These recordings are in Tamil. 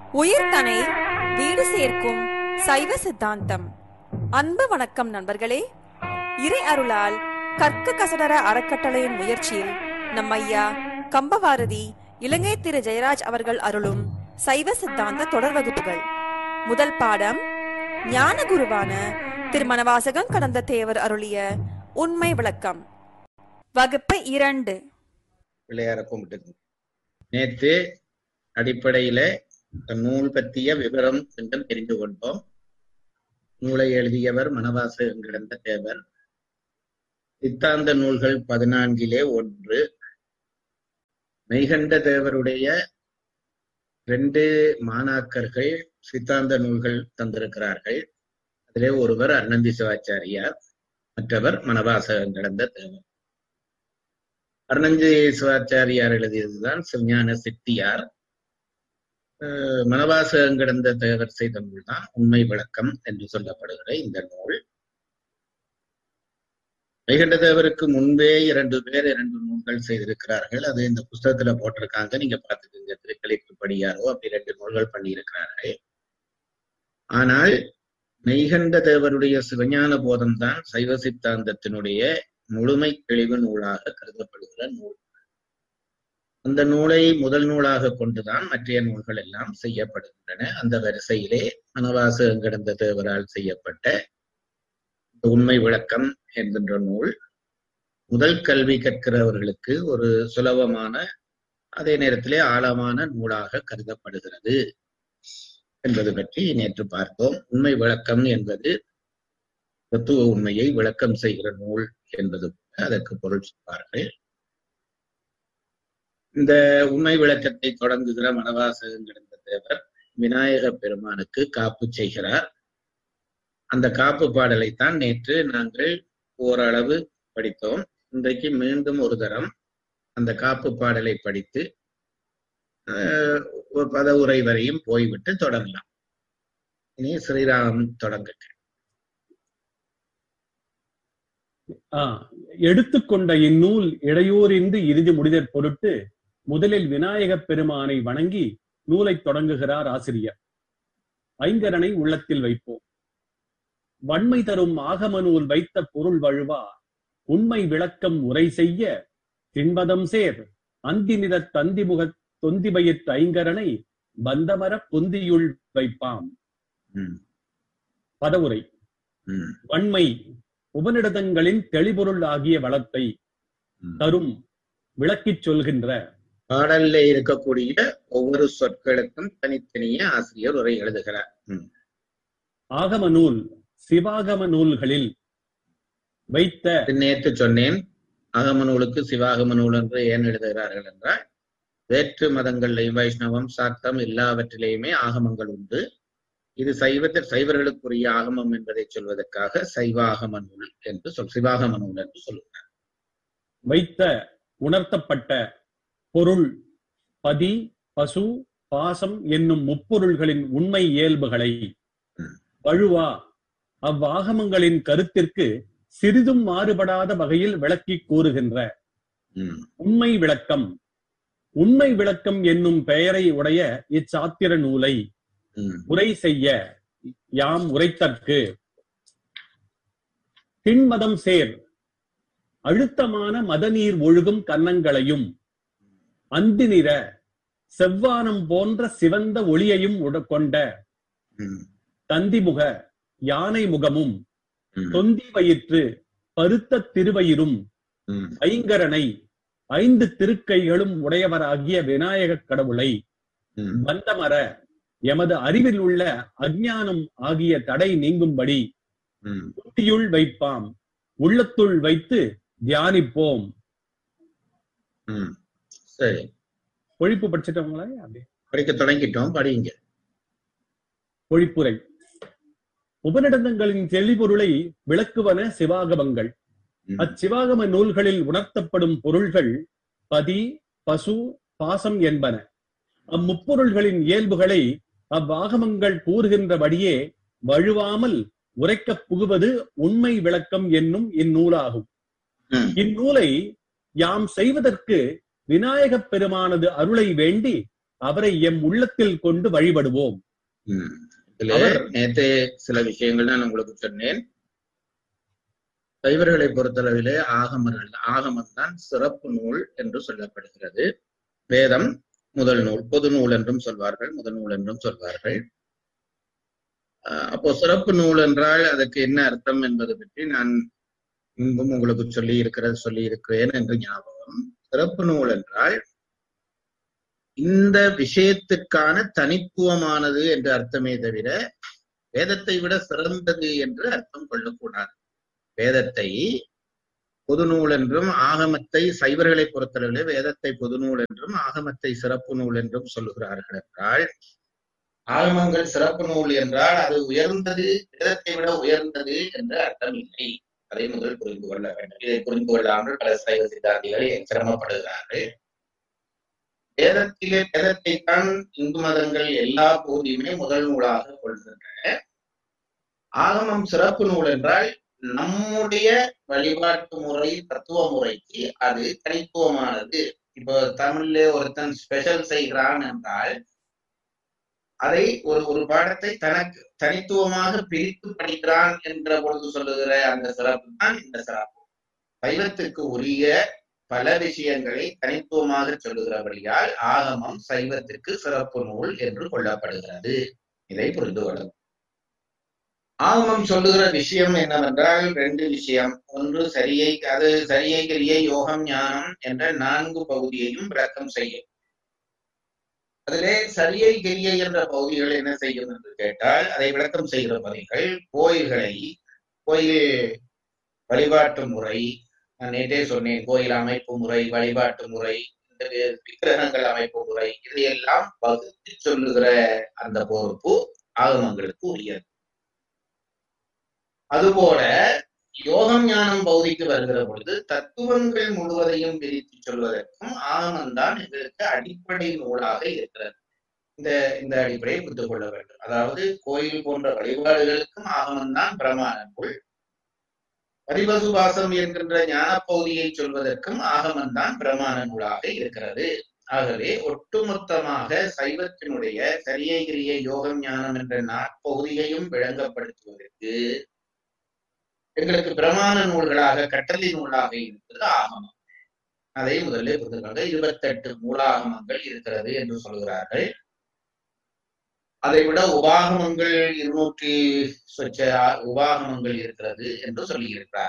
உயிர்தனை வீடு சேர்க்கும் சைவ சித்தாந்தம் அன்பு வணக்கம் நண்பர்களே இறை அருளால் கற்க கசடர அறக்கட்டளையின் முயற்சியில் நம் ஐயா கம்பவாரதி இலங்கை திரு ஜெயராஜ் அவர்கள் அருளும் சைவ சித்தாந்த தொடர் வகுப்புகள் முதல் பாடம் ஞான குருவான திருமணவாசகம் கடந்த தேவர் அருளிய உண்மை விளக்கம் வகுப்பு இரண்டு பிள்ளையார கும்பிட்டு நேற்று அடிப்படையில நூல் பற்றிய விவரம் கொஞ்சம் தெரிந்து கொண்டோம் நூலை எழுதியவர் மனவாசகம் கிடந்த தேவர் சித்தாந்த நூல்கள் பதினான்கிலே ஒன்று மெய்கண்ட தேவருடைய ரெண்டு மாணாக்கர்கள் சித்தாந்த நூல்கள் தந்திருக்கிறார்கள் அதிலே ஒருவர் அன்னந்தி சிவாச்சாரியார் மற்றவர் மனவாசகம் கிடந்த தேவர் அருணஞ்சி சிவாச்சாரியார் எழுதியதுதான் சிவஞான செட்டியார் அஹ் மனவாசகம் கிடந்த தேவர் செய்த நூல் தான் உண்மை விளக்கம் என்று சொல்லப்படுகிற இந்த நூல் வைகண்ட தேவருக்கு முன்பே இரண்டு பேர் இரண்டு நூல்கள் செய்திருக்கிறார்கள் அது இந்த புஸ்தகத்துல போட்டிருக்காங்க நீங்க பார்த்துக்கோங்க திருக்கலிப்பு படியாரோ அப்படி ரெண்டு நூல்கள் பண்ணியிருக்கிறார்கள் ஆனால் மெய்கண்ட தேவருடைய சிவஞான போதம் தான் சைவ சித்தாந்தத்தினுடைய முழுமை தெளிவு நூலாக கருதப்படுகிற நூல் அந்த நூலை முதல் நூலாக கொண்டுதான் மற்றைய நூல்கள் எல்லாம் செய்யப்படுகின்றன அந்த வரிசையிலே மனவாசகம் கிடந்த தேவரால் செய்யப்பட்ட உண்மை விளக்கம் என்கின்ற நூல் முதல் கல்வி கற்கிறவர்களுக்கு ஒரு சுலபமான அதே நேரத்திலே ஆழமான நூலாக கருதப்படுகிறது என்பது பற்றி நேற்று பார்த்தோம் உண்மை விளக்கம் என்பது தத்துவ உண்மையை விளக்கம் செய்கிற நூல் என்பது அதற்கு பொருள் சொல்வார்கள் இந்த உண்மை விளக்கத்தை தொடங்குகிற மனவாசகம் கிடந்த தேவர் விநாயக பெருமானுக்கு காப்பு செய்கிறார் அந்த காப்பு பாடலைத்தான் நேற்று நாங்கள் ஓரளவு படித்தோம் இன்றைக்கு மீண்டும் ஒரு தரம் அந்த காப்பு பாடலை படித்து ஒரு பத உரை வரையும் போய்விட்டு தொடங்கலாம் இனி ஸ்ரீராம் தொடங்குங்க எடுத்துக்கொண்ட இந்நூல் இடையூறின்றி இறுதி முடிதற் பொருட்டு முதலில் விநாயகப் பெருமானை வணங்கி நூலை தொடங்குகிறார் ஆசிரியர் ஐங்கரனை உள்ளத்தில் வைப்போம் வன்மை தரும் ஆகம நூல் வைத்த பொருள் வழுவா உண்மை விளக்கம் உரை செய்ய திண்மதம் சேர் அந்திநிற தந்திமுக தொந்திபயிற்று ஐங்கரனை பந்தமர பொந்தியுள் வைப்பாம் பதவுரை வன்மை உபநிடதங்களின் தெளிபொருள் ஆகிய வளத்தை தரும் விளக்கிச் சொல்கின்ற பாடல்ல இருக்கக்கூடிய ஒவ்வொரு சொற்களுக்கும் தனித்தனியே ஆசிரியர் உரை எழுதுகிறார் ஆகம நூல் சிவாகம நூல்களில் வைத்த நேற்று சொன்னேன் ஆகம நூலுக்கு சிவாகம நூல் என்று ஏன் எழுதுகிறார்கள் என்றால் வேற்று மதங்கள்லையும் வைஷ்ணவம் சாத்தம் எல்லாவற்றிலேயுமே ஆகமங்கள் உண்டு இது சைவத்தில் சைவர்களுக்குரிய ஆகமம் என்பதை சொல்வதற்காக சைவாகம நூல் என்று சொல் சிவாகம நூல் என்று சொல்லுகிறார் வைத்த உணர்த்தப்பட்ட பொருள் பதி பசு பாசம் என்னும் முப்பொருள்களின் உண்மை இயல்புகளை வழுவா அவ்வாகமங்களின் கருத்திற்கு சிறிதும் மாறுபடாத வகையில் விளக்கி கூறுகின்ற உண்மை விளக்கம் உண்மை விளக்கம் என்னும் பெயரை உடைய இச்சாத்திர நூலை உரை செய்ய யாம் உரைத்தற்கு திண்மதம் சேர் அழுத்தமான மதநீர் ஒழுகும் கன்னங்களையும் அந்தி நிற செவ்வானம் போன்ற சிவந்த ஒளியையும் கொண்ட தந்திமுக யானை முகமும் தொந்தி வயிற்று பருத்த திருவயிரும் ஐங்கரனை ஐந்து திருக்கைகளும் உடையவராகிய விநாயக கடவுளை பந்தமர எமது அறிவில் உள்ள அஜ்ஞானம் ஆகிய தடை நீங்கும்படி புத்தியுள் வைப்பாம் உள்ளத்துள் வைத்து தியானிப்போம் சரி பொழிப்பு படிச்சிட்டவங்களா அப்படி படிக்க தொடங்கிட்டோம் படிங்க பொழிப்புரை உபநிடதங்களின் தெளிபொருளை விளக்குவன சிவாகமங்கள் அச்சிவாகம நூல்களில் உணர்த்தப்படும் பொருள்கள் பதி பசு பாசம் என்பன அம்முப்பொருள்களின் இயல்புகளை அவ்வாகமங்கள் கூறுகின்றபடியே வழுவாமல் உரைக்கப் புகுவது உண்மை விளக்கம் என்னும் இந்நூலாகும் இந்நூலை யாம் செய்வதற்கு விநாயகப் பெருமானது அருளை வேண்டி அவரை எம் உள்ளத்தில் கொண்டு வழிபடுவோம் ம். இதுல அவர்- நேத்தே சில விஷயங்கள் நான் உங்களுக்கு சொன்னேன் சைவர்களை பொறுத்தளவிலே ஆகமர்கள் ஆகமம் தான் சிறப்பு நூல் என்று சொல்லப்படுகிறது வேதம் முதல் நூல் பொது நூல் என்றும் சொல்வார்கள் முதல் நூல் என்றும் சொல்வார்கள் ஆஹ் அப்போ சிறப்பு நூல் என்றால் அதுக்கு என்ன அர்த்தம் என்பது பற்றி நான் முன்பும் உங்களுக்கு சொல்லி இருக்கிறது சொல்லி இருக்கிறேன் என்று ஞாபகம் சிறப்பு நூல் என்றால் இந்த விஷயத்துக்கான தனித்துவமானது என்று அர்த்தமே தவிர வேதத்தை விட சிறந்தது என்று அர்த்தம் கொள்ளக்கூடாது வேதத்தை பொது நூல் என்றும் ஆகமத்தை சைவர்களை பொறுத்தளவிலே வேதத்தை பொது நூல் என்றும் ஆகமத்தை சிறப்பு நூல் என்றும் சொல்லுகிறார்கள் என்றால் ஆகமங்கள் சிறப்பு நூல் என்றால் அது உயர்ந்தது வேதத்தை விட உயர்ந்தது என்று அர்த்தம் இல்லை அதை முதல் புரிந்து கொள்ள வேண்டும் இதை புரிந்து கொள்ளாமல் பல சைவ சித்தாந்திகள் சிரமப்படுகிறார்கள் வேதத்திலே வேதத்தை தான் இந்து மதங்கள் எல்லா பகுதியுமே முதல் நூலாக கொள்கின்றன ஆகமம் சிறப்பு நூல் என்றால் நம்முடைய வழிபாட்டு முறை தத்துவ முறைக்கு அது தனித்துவமானது இப்போ தமிழ்ல ஒருத்தன் ஸ்பெஷல் செய்கிறான் என்றால் அதை ஒரு ஒரு பாடத்தை தனக்கு தனித்துவமாக பிரித்து படிக்கிறான் என்ற பொழுது சொல்லுகிற அந்த சிறப்பு தான் இந்த சிறப்பு சைவத்துக்கு உரிய பல விஷயங்களை தனித்துவமாக சொல்லுகிறபடியால் ஆகமம் சைவத்திற்கு சிறப்பு நூல் என்று கொள்ளப்படுகிறது இதை புரிந்து கொள்ளும் ஆகமம் சொல்லுகிற விஷயம் என்னவென்றால் ரெண்டு விஷயம் ஒன்று சரியை அது சரியை கிரியை யோகம் ஞானம் என்ற நான்கு பகுதியையும் விளக்கம் செய்யும் அதிலே சரியை கிரியை என்ற பகுதிகள் என்ன செய்யும் என்று கேட்டால் அதை விளக்கம் செய்கிற பகுதிகள் கோயில்களை கோயில் வழிபாட்டு முறை நான் நேற்றே சொன்னேன் கோயில் அமைப்பு முறை வழிபாட்டு முறை இந்த விக்கிரகங்கள் அமைப்பு முறை இதையெல்லாம் வகுத்து சொல்லுகிற அந்த பொறுப்பு ஆகமங்களுக்கு உரியது அதுபோல யோகம் ஞானம் பகுதிக்கு வருகிற பொழுது தத்துவங்கள் முழுவதையும் பிரித்து சொல்வதற்கும் ஆகமம்தான் எங்களுக்கு அடிப்படை நூலாக இருக்கிறது இந்த இந்த அடிப்படையை புரிந்து கொள்ள வேண்டும் அதாவது கோயில் போன்ற வழிபாடுகளுக்கும் ஆகமம்தான் பிரமாண நூல் பரிபசுபாசம் என்கின்ற ஞான பகுதியை சொல்வதற்கும் ஆகமம்தான் பிரமாண நூலாக இருக்கிறது ஆகவே ஒட்டுமொத்தமாக சைவத்தினுடைய சரியை கிரிய யோகம் ஞானம் என்ற நாற்பகுதியையும் விளங்கப்படுத்துவதற்கு எங்களுக்கு பிரமாண நூல்களாக கட்டளை நூலாக இருக்கிறது ஆகமம் அதை முதலில் புரிந்துகொள்ள இருபத்தெட்டு மூலாகமங்கள் இருக்கிறது என்று சொல்கிறார்கள் அதை விட உபாகமங்கள் இருநூற்றி சொச்ச உபாகமங்கள் இருக்கிறது என்று சொல்லியிருக்கிறார்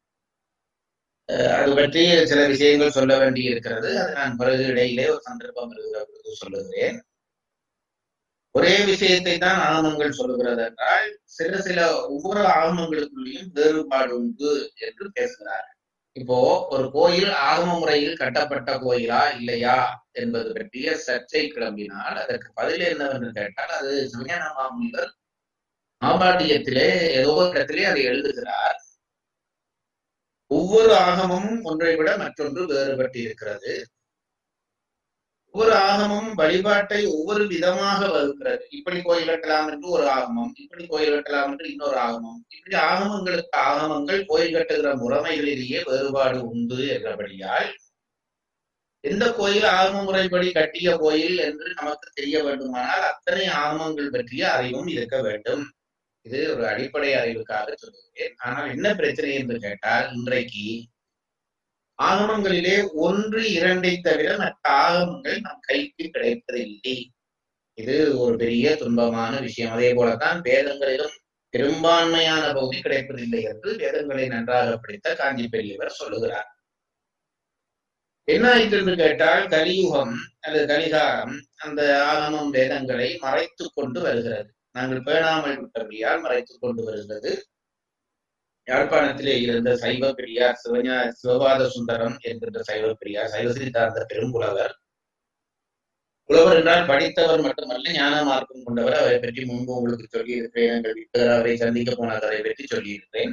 அது பற்றி சில விஷயங்கள் சொல்ல வேண்டி இருக்கிறது அது நான் பிறகு இடையிலே ஒரு சந்தர்ப்பம் இருக்கிற பொழுது சொல்லுகிறேன் ஒரே விஷயத்தை தான் ஆகமங்கள் சொல்லுகிறது என்றால் சில சில ஒவ்வொரு ஆகமங்களுக்குள்ளேயும் வேறுபாடு உண்டு என்று பேசுகிறார் இப்போ ஒரு கோயில் ஆகம முறையில் கட்டப்பட்ட கோயிலா இல்லையா என்பது பற்றிய சர்ச்சை கிளம்பினால் அதற்கு பதில் என்னவென்று கேட்டால் அது சமயான மாமுனிவர் மாபாட்டியத்திலே ஏதோ ஒரு இடத்திலே அதை எழுதுகிறார் ஒவ்வொரு ஆகமும் ஒன்றை விட மற்றொன்று வேறுபட்டு இருக்கிறது ஒவ்வொரு ஆகமும் வழிபாட்டை ஒவ்வொரு விதமாக வகுக்கிறது இப்படி கோயில் கட்டலாம் என்று ஒரு ஆகமம் இப்படி கோயில் கட்டலாம் என்று இன்னொரு ஆகமம் இப்படி ஆகமங்களுக்கு ஆகமங்கள் கோயில் கட்டுகிற முறைமைகளிலேயே வேறுபாடு உண்டு என்றபடியால் எந்த கோயில் ஆகம முறைப்படி கட்டிய கோயில் என்று நமக்கு தெரிய வேண்டுமானால் அத்தனை ஆகமங்கள் பற்றிய அறிவும் இருக்க வேண்டும் இது ஒரு அடிப்படை அறிவுக்காக சொல்லுகிறேன் ஆனால் என்ன பிரச்சனை என்று கேட்டால் இன்றைக்கு ஆகமங்களிலே ஒன்று இரண்டை தவிர மற்ற ஆகமங்கள் நம் கைக்கு கிடைப்பதில்லை இது ஒரு பெரிய துன்பமான விஷயம் அதே போலதான் வேதங்களிலும் பெரும்பான்மையான பகுதி கிடைப்பதில்லை என்று வேதங்களை நன்றாக படித்த காஞ்சி பெரியவர் சொல்லுகிறார் என்ன ஆயிற்று கேட்டால் கலியுகம் அல்லது கலிகாரம் அந்த ஆகமம் வேதங்களை மறைத்து கொண்டு வருகிறது நாங்கள் பேணாமல் விட்டபடியால் மறைத்து கொண்டு வருகிறது யாழ்ப்பாணத்திலே இருந்த சைவ பெரியார் சிவஞா சிவபாத சுந்தரம் என்கின்ற சைவ பெரியார் சைவ சித்தாந்த பெரும்புலவர் புலவர் என்றால் படித்தவர் மட்டுமல்ல ஞான மார்க்கம் கொண்டவர் அவரை பற்றி முன்பு உங்களுக்கு சொல்லியிருக்கிறேன் எங்கள் வீட்டுக்காரர் அவரை சந்திக்க போன கதை பற்றி சொல்லியிருக்கிறேன்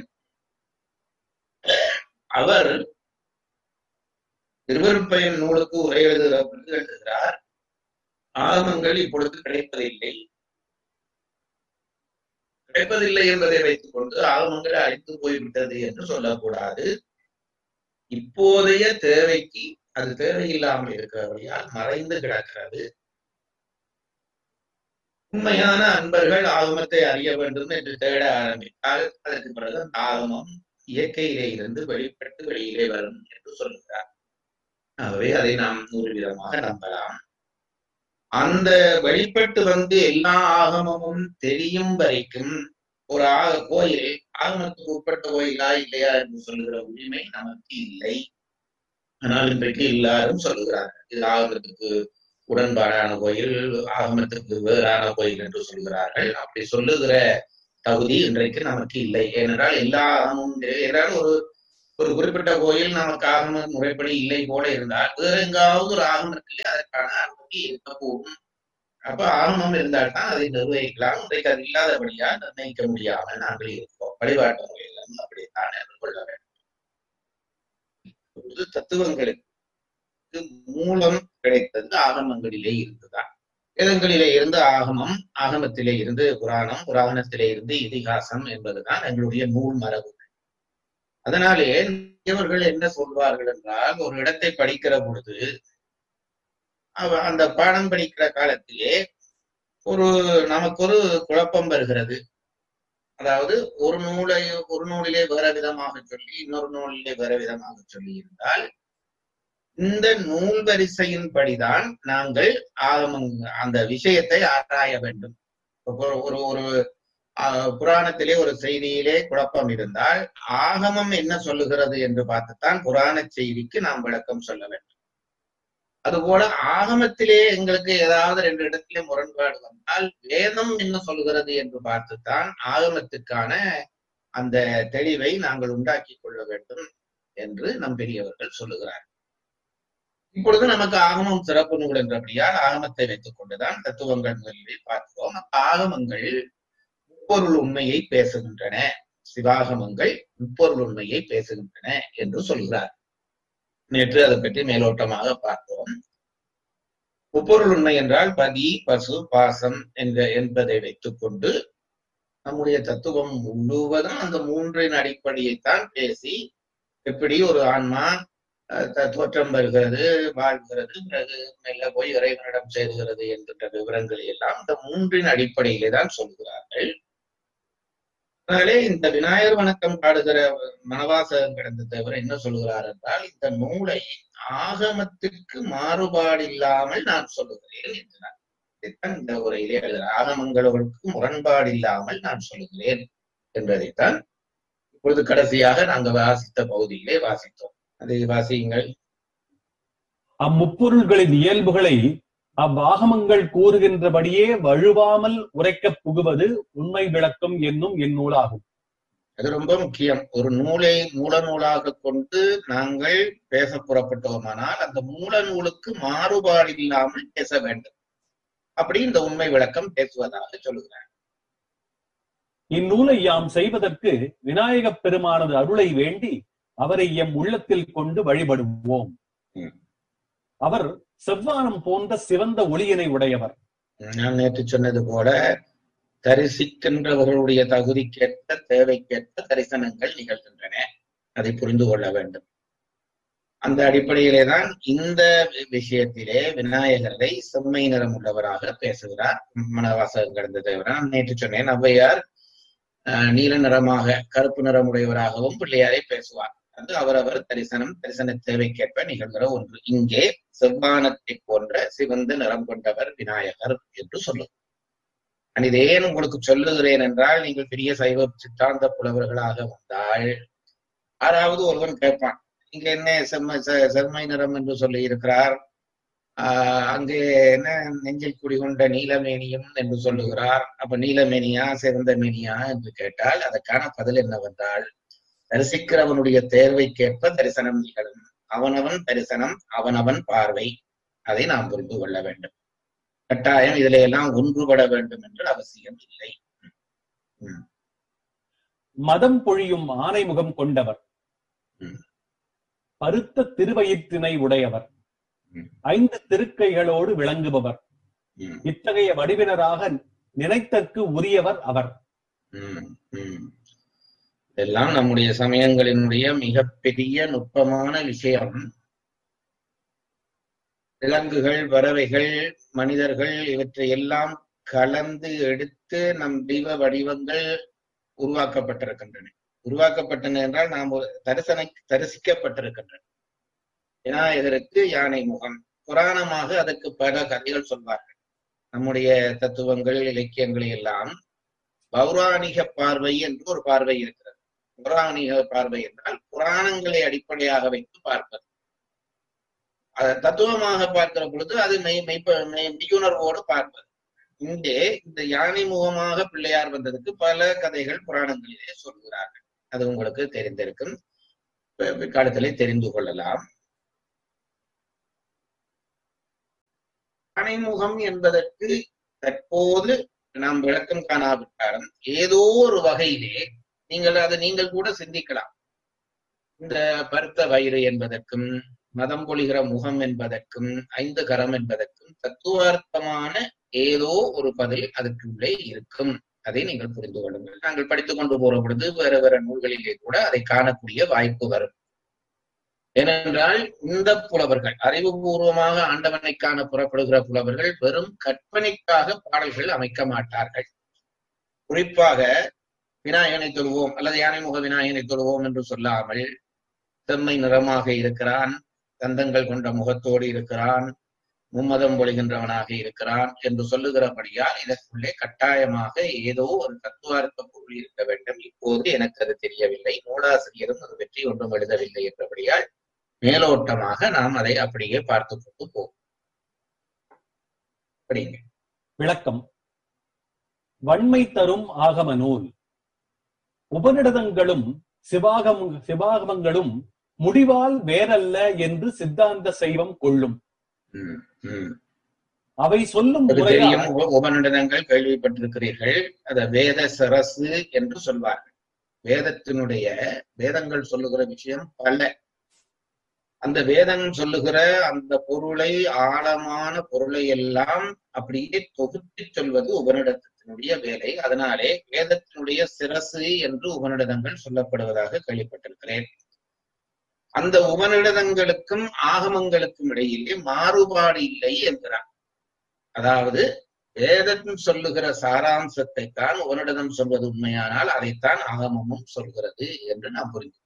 அவர் திருவருப்பயன் நூலுக்கு உரை எழுதுகிற பொழுது எழுதுகிறார் ஆகமங்கள் இப்பொழுது கிடைப்பதில்லை கிடைப்பதில்லை என்பதை வைத்துக் கொண்டு ஆகமங்கள் அழித்து போய்விட்டது என்று சொல்லக்கூடாது இப்போதைய தேவைக்கு அது தேவையில்லாமல் இருக்கிறபடியால் மறைந்து கிடக்கிறது உண்மையான அன்பர்கள் ஆகமத்தை அறிய வேண்டும் என்று தேட ஆரம்பித்தால் அதற்கு பிறகு அந்த ஆகமம் இயற்கையிலே இருந்து வெளிப்பட்டு வெளியிலே வரும் என்று சொல்கிறார் ஆகவே அதை நாம் நூறு விதமாக நம்பலாம் அந்த வெளிப்பட்டு வந்து எல்லா ஆகமமும் தெரியும் வரைக்கும் ஒரு ஆக கோயில் ஆகமத்துக்கு உட்பட்ட கோயிலா இல்லையா என்று சொல்லுகிற உரிமை நமக்கு இல்லை ஆனால் இன்றைக்கு எல்லாரும் சொல்லுகிறார்கள் இது ஆகமத்துக்கு உடன்பாடான கோயில் ஆகமத்துக்கு வேறான கோயில் என்று சொல்கிறார்கள் அப்படி சொல்லுகிற தகுதி இன்றைக்கு நமக்கு இல்லை ஏனென்றால் எல்லா ஆகமும் ஏதாவது ஒரு ஒரு குறிப்பிட்ட கோயில் நமக்கு ஆகம முறைப்படி இல்லை போல இருந்தால் வேற எங்காவது ஒரு ஆகமம் இருக்கு அதற்கான அனுமதி இருக்கக்கூடும் அப்ப ஆகமம் இருந்தால்தான் அதை நிர்வகிக்கலாம் இன்றைக்கு அது இல்லாதபடியா நிர்ணயிக்க முடியாமல் நாங்கள் இருக்கோம் வழிபாட்டு முறையிலும் அப்படித்தான் எதிர்கொள்ள வேண்டும் இப்பொழுது தத்துவங்களுக்கு மூலம் கிடைத்தது ஆகமங்களிலே இருந்துதான் வேதங்களிலே இருந்து ஆகமம் ஆகமத்திலே இருந்து புராணம் புராணத்திலே இருந்து இதிகாசம் என்பதுதான் எங்களுடைய நூல் மரபு அதனாலே இவர்கள் என்ன சொல்வார்கள் என்றால் ஒரு இடத்தை படிக்கிற பொழுது அவ- அந்த பாடம் படிக்கிற காலத்திலே ஒரு நமக்கு ஒரு குழப்பம் வருகிறது அதாவது ஒரு நூலை ஒரு நூலிலே வேற விதமாக சொல்லி இன்னொரு நூலிலே வேற விதமாக சொல்லி இருந்தால் இந்த நூல் வரிசையின்படிதான் நாங்கள் ஆகமம் அந்த விஷயத்தை ஆராய வேண்டும் ஒரு ஒரு ஒரு ஆஹ், புராணத்திலே ஒரு செய்தியிலே குழப்பம் இருந்தால் ஆகமம் என்ன சொல்லுகிறது என்று பார்த்துத்தான் புராண செய்திக்கு நாம் விளக்கம் சொல்ல வேண்டும் அதுபோல ஆகமத்திலே எங்களுக்கு ஏதாவது ரெண்டு இடத்திலே முரண்பாடு வந்தால் வேதம் என்ன சொல்கிறது என்று பார்த்துத்தான் ஆகமத்துக்கான அந்த தெளிவை நாங்கள் உண்டாக்கி கொள்ள வேண்டும் என்று நம் பெரியவர்கள் சொல்லுகிறார் இப்பொழுது நமக்கு ஆகமம் சிறப்பு நூல் என்றபடியால் ஆகமத்தை வைத்துக் கொண்டுதான் தத்துவங்கள் முதலில் பார்க்கிறோம் அப்ப ஆகமங்கள் முப்பொருள் உண்மையை பேசுகின்றன சிவாகமங்கள் முப்பொருள் உண்மையை பேசுகின்றன என்று சொல்கிறார் நேற்று அதை பற்றி மேலோட்டமாக பார்த்தோம் முப்பொருள் உண்மை என்றால் பதி பசு பாசம் என்ற என்பதை வைத்துக்கொண்டு நம்முடைய தத்துவம் முழுவதும் அந்த மூன்றின் அடிப்படையைத்தான் பேசி எப்படி ஒரு ஆன்மா அஹ், த- தோற்றம் வருகிறது வாழ்கிறது பிறகு மெல்ல போய் இறைவனிடம் சேருகிறது என்கின்ற விவரங்களை எல்லாம் இந்த மூன்றின் அடிப்படையிலே தான் சொல்கிறார்கள் அதனாலே இந்த விநாயகர் வணக்கம் பாடுகிற மனவாசகம் கிடந்த தவிர என்ன சொல்கிறார் என்றால் இந்த நூலை ஆகமத்திற்கு மாறுபாடு இல்லாமல் நான் சொல்லுகிறேன் என்றார் இதைத்தான் இந்த உரையிலே எழுதுகிறார் ஆகமங்களுக்கு முரண்பாடு இல்லாமல் நான் சொல்லுகிறேன் என்பதைத்தான் இப்பொழுது கடைசியாக நாங்கள் வாசித்த பகுதியிலே வாசித்தோம் அதை வாசியுங்கள் அம்முப்பொருள்களின் இயல்புகளை அவ்வாகமங்கள் கூறுகின்றபடியே வழுவாமல் உரைக்கப் புகுவது உண்மை விளக்கம் என்னும் இந்நூலாகும் அது ரொம்ப முக்கியம் ஒரு நூலை மூல நூலாக கொண்டு நாங்கள் பேச புறப்பட்டோமானால் அந்த மூல நூலுக்கு மாறுபாடு இல்லாமல் பேச வேண்டும் அப்படி இந்த உண்மை விளக்கம் பேசுவதாக சொல்லுகிறார் இந்நூலை யாம் செய்வதற்கு விநாயகப் பெருமானது அருளை வேண்டி அவரை எம் உள்ளத்தில் கொண்டு வழிபடுவோம் ம். அவர் செவ்வானம் போன்ற சிவந்த ஒளியினை உடையவர் நான் நேற்று சொன்னது போல தரிசிக்கின்றவர்களுடைய தகுதிக்கேற்ற தேவைக்கேற்ற தரிசனங்கள் நிகழ்கின்றன அதை புரிந்து கொள்ள வேண்டும் அந்த அடிப்படையிலே தான் இந்த விஷயத்திலே விநாயகரை செம்மை நிறம் உள்ளவராக பேசுகிறார் மனவாசகம் கடந்த தேவர நான் நேற்று சொன்னேன் ஔவையார் அஹ், நீல நிறமாக கருப்பு நிறமுடையவராகவும் பிள்ளையாரை பேசுவார் அது அவரவர் தரிசனம் தரிசன தேவைக்கேற்ப நிகழ்கிற ஒன்று இங்கே செவ்வானத்தை போன்ற சிவந்த நிறம் கொண்டவர் விநாயகர் என்று சொல்லும் நான் இதை ஏன் உங்களுக்கு சொல்லுகிறேன் என்றால் நீங்கள் பெரிய சைவ சித்தாந்த புலவர்களாக வந்தால் யாராவது ஒருவன் கேட்பான் இங்க என்ன செம்ம செ- செம்மை நிறம் என்று சொல்லி இருக்கிறார் ஆஹ் அங்கே என்ன நெஞ்சில் குடிகொண்ட நீலமேனியும் என்று சொல்லுகிறார் அப்ப நீலமேனியா சிறந்த மேனியா என்று கேட்டால் அதற்கான பதில் என்னவென்றால் தரிசிக்கிறவனுடைய தேர்வைக்கேற்ப தரிசனம் நிகழும் அவனவன் தரிசனம் அவனவன் பார்வை அதை நாம் புரிந்து கொள்ள வேண்டும் கட்டாயம் இதில எல்லாம் ஒன்றுபட வேண்டும் என்று அவசியம் இல்லை மதம் பொழியும் ஆனை முகம் கொண்டவர் ம். பருத்த திருவயிற்றினை உடையவர் ம். ஐந்து திருக்கைகளோடு விளங்குபவர் ம், இத்தகைய வடிவினராக நினைத்தற்கு உரியவர் அவர் ம், ம். இதெல்லாம் நம்முடைய சமயங்களினுடைய மிகப்பெரிய நுட்பமான விஷயம் விலங்குகள் பறவைகள் மனிதர்கள் இவற்றை எல்லாம் கலந்து எடுத்து நம் தெய்வ வடிவங்கள் உருவாக்கப்பட்டிருக்கின்றன உருவாக்கப்பட்டன என்றால் நாம் ஒரு தரிசனை தரிசிக்கப்பட்டிருக்கின்றன விநாயகருக்கு யானை முகம் புராணமாக அதற்கு பல கதைகள் சொல்வார்கள் நம்முடைய தத்துவங்கள் இலக்கியங்கள் எல்லாம் பௌராணிக பார்வை என்று ஒரு பார்வை இருக்கிறது பௌராணிக பார்வை என்றால் புராணங்களை அடிப்படையாக வைத்து பார்ப்பது அதை தத்துவமாக பார்க்கிற பொழுது அது மெய் மெய்ப்ப மெய் மெய்யுணர்வோடு பார்ப்பது இங்கே இந்த யானை முகமாக பிள்ளையார் வந்ததுக்கு பல கதைகள் புராணங்களிலே சொல்கிறார்கள் அது உங்களுக்கு தெரிந்திருக்கும் பி- பிற்காலத்திலே தெரிந்து கொள்ளலாம் யானை முகம் என்பதற்கு தற்போது நாம் விளக்கம் காணாவிட்டாலும் ஏதோ ஒரு வகையிலே நீங்கள் அதை நீங்கள் கூட சிந்திக்கலாம் இந்த பருத்த வயிறு என்பதற்கும் மதம் பொழிகிற முகம் என்பதற்கும் ஐந்து கரம் என்பதற்கும் தத்துவார்த்தமான ஏதோ ஒரு பதில் அதற்குள்ளே இருக்கும் அதை நீங்கள் புரிந்து கொள்ளுங்கள் நாங்கள் படித்துக் கொண்டு போற பொழுது வேற வேற நூல்களிலே கூட அதை காணக்கூடிய வாய்ப்பு வரும் ஏனென்றால் இந்த புலவர்கள் அறிவுபூர்வமாக ஆண்டவனை காண புறப்படுகிற புலவர்கள் வெறும் கற்பனைக்காக பாடல்கள் அமைக்க மாட்டார்கள் குறிப்பாக விநாயகனை தொழுவோம் அல்லது யானைமுக விநாயகனை தொழுவோம் என்று சொல்லாமல் செம்மை நிறமாக இருக்கிறான் தந்தங்கள் கொண்ட முகத்தோடு இருக்கிறான் மும்மதம் பொழிகின்றவனாக இருக்கிறான் என்று சொல்லுகிறபடியால் இதற்குள்ளே கட்டாயமாக ஏதோ ஒரு தத்துவார்த்த பொருள் இருக்க வேண்டும் இப்போது எனக்கு அது தெரியவில்லை நூலாசிரியரும் அது வெற்றி ஒன்றும் எழுதவில்லை என்றபடியால் மேலோட்டமாக நாம் அதை அப்படியே பார்த்து கொண்டு போவோம் அப்படிங்க விளக்கம் வன்மை தரும் ஆகம நூல் உபநிடதங்களும் சிவாகம் சிவாகமங்களும் முடிவால் வேறல்ல என்று சித்தாந்த சைவம் கொள்ளும் ம், ம். அவை சொல்லும் அது தெரியும் முறையால் உப- உபநிடதங்கள் கேள்விப்பட்டிருக்கிறீர்கள் அத வேத சரசு என்று சொல்வார்கள் வேதத்தினுடைய வேதங்கள் சொல்லுகிற விஷயம் பல அந்த வேதம் சொல்லுகிற அந்த பொருளை ஆழமான பொருளை எல்லாம் அப்படியே தொகுத்து சொல்வது உபநிடதத்தினுடைய வேலை அதனாலே வேதத்தினுடைய சிரசு என்று உபநிடதங்கள் சொல்லப்படுவதாக கேள்விப்பட்டிருக்கிறேன் அந்த உபநிடதங்களுக்கும் ஆகமங்களுக்கும் இடையிலே மாறுபாடு இல்லை என்கிறார் அதாவது வேதம் சொல்லுகிற சாராம்சத்தை தான் உபனிடதம் சொல்வது உண்மையானால் அதைத்தான் ஆகமமும் சொல்கிறது என்று நாம் புரிந்து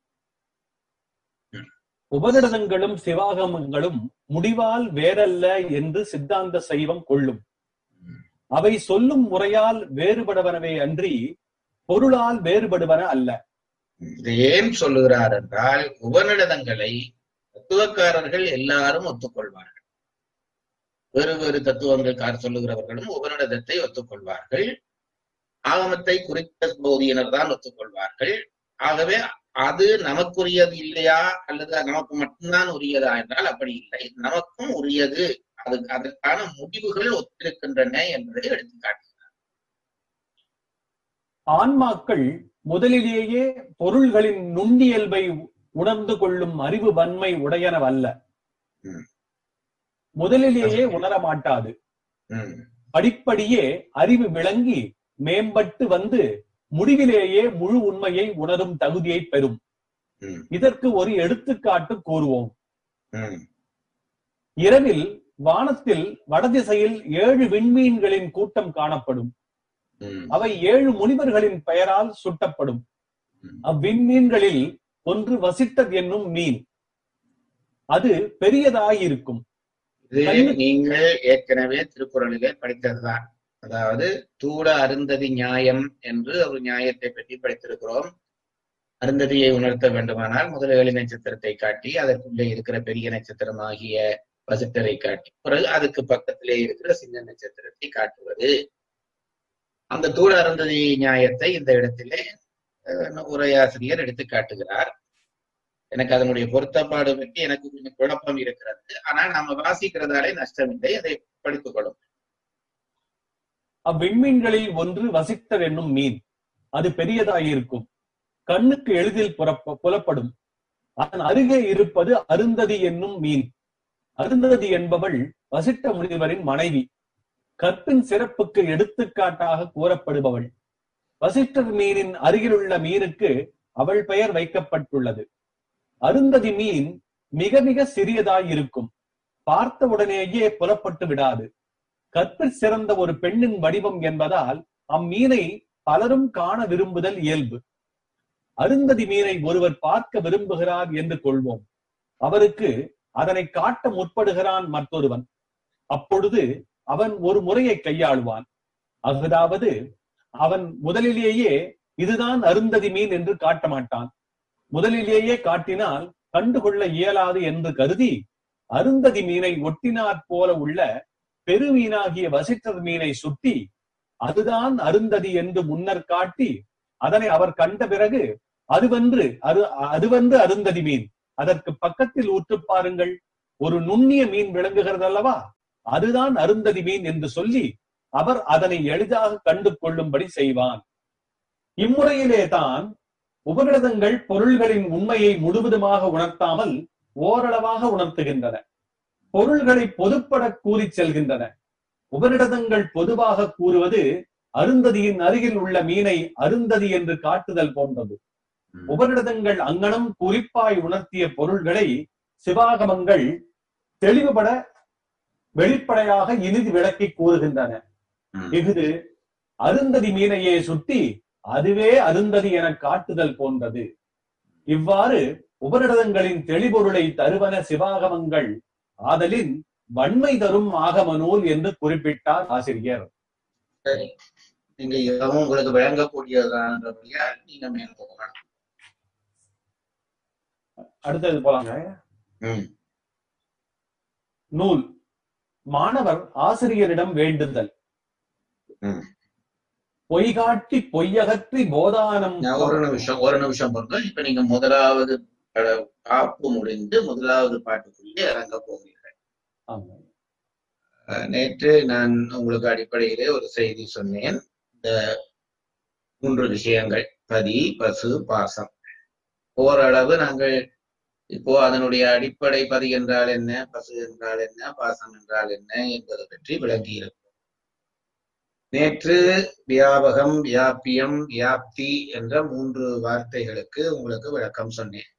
உபநிடதங்களும் சிவாகமங்களும் முடிவால் வேறல்ல என்று சித்தாந்த சைவம் கொள்ளும் அவை சொல்லும் முறையால் வேறுபடவனவே அன்றி பொருளால் வேறுபடுவன அல்ல இதை ஏன் சொல்லுகிறார் என்றால் உபநிடதங்களை தத்துவக்காரர்கள் எல்லாரும் ஒத்துக்கொள்வார்கள் வேறு வேறு தத்துவங்கள் கார் சொல்லுகிறவர்களும் உபநிடதத்தை ஒத்துக்கொள்வார்கள் ஆகமத்தை குறித்த போதியினர் தான் ஒத்துக்கொள்வார்கள் ஆகவே அது நமக்குரியது இல்லையா அல்லது அது நமக்கு மட்டும்தான் உரியதா என்றால் அப்படி இல்லை நமக்கும் உரியது அது அதற்கான முடிவுகள் ஒத்திருக்கின்றன என்பதை எடுத்துக்காட்டு ஆன்மாக்கள் முதலிலேயே பொருள்களின் நுண்ணியல்பை உணர்ந்து கொள்ளும் அறிவு வன்மை உடையனவல்ல ம். முதலிலேயே உணர மாட்டாது ம் படிப்படியே அறிவு விளங்கி மேம்பட்டு வந்து முடிவிலேயே முழு உண்மையை உணரும் தகுதியை பெறும் ம் இதற்கு ஒரு எடுத்துக்காட்டு கூறுவோம் ம் இரவில் வானத்தில் வடதிசையில் ஏழு விண்மீன்களின் கூட்டம் காணப்படும் ம் அவை ஏழு முனிவர்களின் பெயரால் சுட்டப்படும் ம். அவ்விண்மீன்களில் ஒன்று வசிட்டத் என்னும் மீன் அது பெரியதாயிருக்கும் இது கண்ணு- நீங்கள் ஏற்கனவே திருக்குறளிலே படித்ததுதான் அதாவது தூட அருந்ததி நியாயம் என்று ஒரு நியாயத்தை பற்றி படித்திருக்கிறோம் அருந்ததியை உணர்த்த வேண்டுமானால் முதல் நட்சத்திரத்தை காட்டி அதற்குள்ளே இருக்கிற பெரிய நட்சத்திரம் ஆகிய வசிட்டரை காட்டி பிறகு அதுக்கு பக்கத்திலே இருக்கிற சின்ன நட்சத்திரத்தை காட்டுவது அந்த தூட அருந்ததி நியாயத்தை இந்த இடத்திலே அஹ், உரையாசிரியர் எடுத்து காட்டுகிறார் எனக்கு அதனுடைய பொருத்தப்பாடு பற்றி எனக்கு கொஞ்சம் குழப்பம் இருக்கிறது ஆனால் நாம வாசிக்கிறதாலே நஷ்டமில்லை அதை படித்துக் கொள்ளும் அவ்விண்மீன்களில் ஒன்று வசிட்டர் என்னும் மீன் அது பெரியதாயிருக்கும் கண்ணுக்கு எளிதில் புறப்ப- புலப்படும் அதன் அருகே இருப்பது அருந்ததி என்னும் மீன் அருந்ததி என்பவள் வசிட்ட முனிவரின் மனைவி கற்பின் சிறப்புக்கு எடுத்துக்காட்டாக கூறப்படுபவள் வசிஷ்டர் மீனின் அருகிலுள்ள மீனுக்கு அவள் பெயர் வைக்கப்பட்டுள்ளது அருந்ததி மீன் மிக மிக சிறியதாயிருக்கும் பார்த்தவுடனேயே புலப்பட்டு விடாது கற்பிற் சிறந்த ஒரு பெண்ணின் வடிவம் என்பதால் அம்மீனை பலரும் காண விரும்புதல் இயல்பு அருந்ததி மீனை ஒருவர் பார்க்க விரும்புகிறார் என்று கொள்வோம் அவருக்கு அதனை காட்ட முற்படுகிறான் மற்றொருவன் அப்பொழுது அவன் ஒரு முறையை கையாளுவான் அதாவது அவன் முதலிலேயே இதுதான் அருந்ததி மீன் என்று காட்ட மாட்டான் முதலிலேயே காட்டினால் கண்டுகொள்ள இயலாது என்று கருதி அருந்ததி மீனை ஒட்டினாற் போல உள்ள பெருமீனாகிய வசிட்டர் மீனை சுட்டி அதுதான் அருந்ததி என்று முன்னர் காட்டி அதனை அவர் கண்ட பிறகு அதுவென்று அரு அதுவென்று அருந்ததி மீன் அதற்கு பக்கத்தில் ஊற்று பாருங்கள் ஒரு நுண்ணிய மீன் விளங்குகிறது அல்லவா அதுதான் அருந்ததி மீன் என்று சொல்லி அவர் அதனை எளிதாக கண்டு கொள்ளும்படி செய்வான் இம்முறையிலே தான் உபகிரதங்கள் பொருள்களின் உண்மையை முழுவதுமாக உணர்த்தாமல் ஓரளவாக உணர்த்துகின்றன பொருள்களை பொதுப்பட கூறிச் செல்கின்றன உபநிடதங்கள் பொதுவாக கூறுவது அருந்ததியின் அருகில் உள்ள மீனை அருந்ததி என்று காட்டுதல் போன்றது உபநிடதங்கள் அங்கனம் குறிப்பாய் உணர்த்திய பொருள்களை சிவாகமங்கள் தெளிவுபட வெளிப்படையாக இனிது விளக்கி கூறுகின்றன ம். இஃது அருந்ததி மீனையே சுட்டி அதுவே அருந்ததி என காட்டுதல் போன்றது இவ்வாறு உபநிடதங்களின் தெளிபொருளை தருவன சிவாகமங்கள் ஆதலின் வன்மை தரும் ஆகம நூல் என்று குறிப்பிட்டார் ஆசிரியர் சரி நீங்க இதுவும் உங்களுக்கு விளங்கக்கூடியதுதான்றபடியா நீங்க மேல போகலாம் அடுத்தது போலாங்க ம். நூல் மாணவர் ஆசிரியரிடம் வேண்டுதல் ம். பொய்காட்டி பொய்யகற்றி போதானம் நான் ஒரு நிமிஷம் ஒரு நிமிஷம் பொருங்க இப்ப நீங்க முதலாவது அஹ், காப்பு முடிந்து முதலாவது பாட்டுக்குள்ளே இறங்க போகிறீர்கள் ஆமா. அஹ், நேற்று நான் உங்களுக்கு அடிப்படையிலே ஒரு செய்தி சொன்னேன் இந்த மூன்று விஷயங்கள் பதி பசு பாசம் ஓரளவு நாங்கள் இப்போ அதனுடைய அடிப்படை பதி என்றால் என்ன பசு என்றால் என்ன பாசம் என்றால் என்ன என்பது பற்றி விளங்கி இருக்கும் நேற்று வியாபகம் வியாபியம் வியாப்தி என்ற மூன்று வார்த்தைகளுக்கு உங்களுக்கு விளக்கம் சொன்னேன்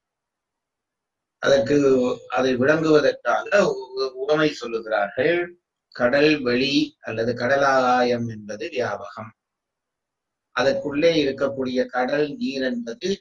அதற்கு அதை விளங்குவதற்காக உ- உவமை சொல்லுகிறார்கள் கடல் வெளி அல்லது கடலாகாயம் என்பது வியாபகம் அதற்குள்ளே இருக்கக்கூடிய கடல் நீர் என்பது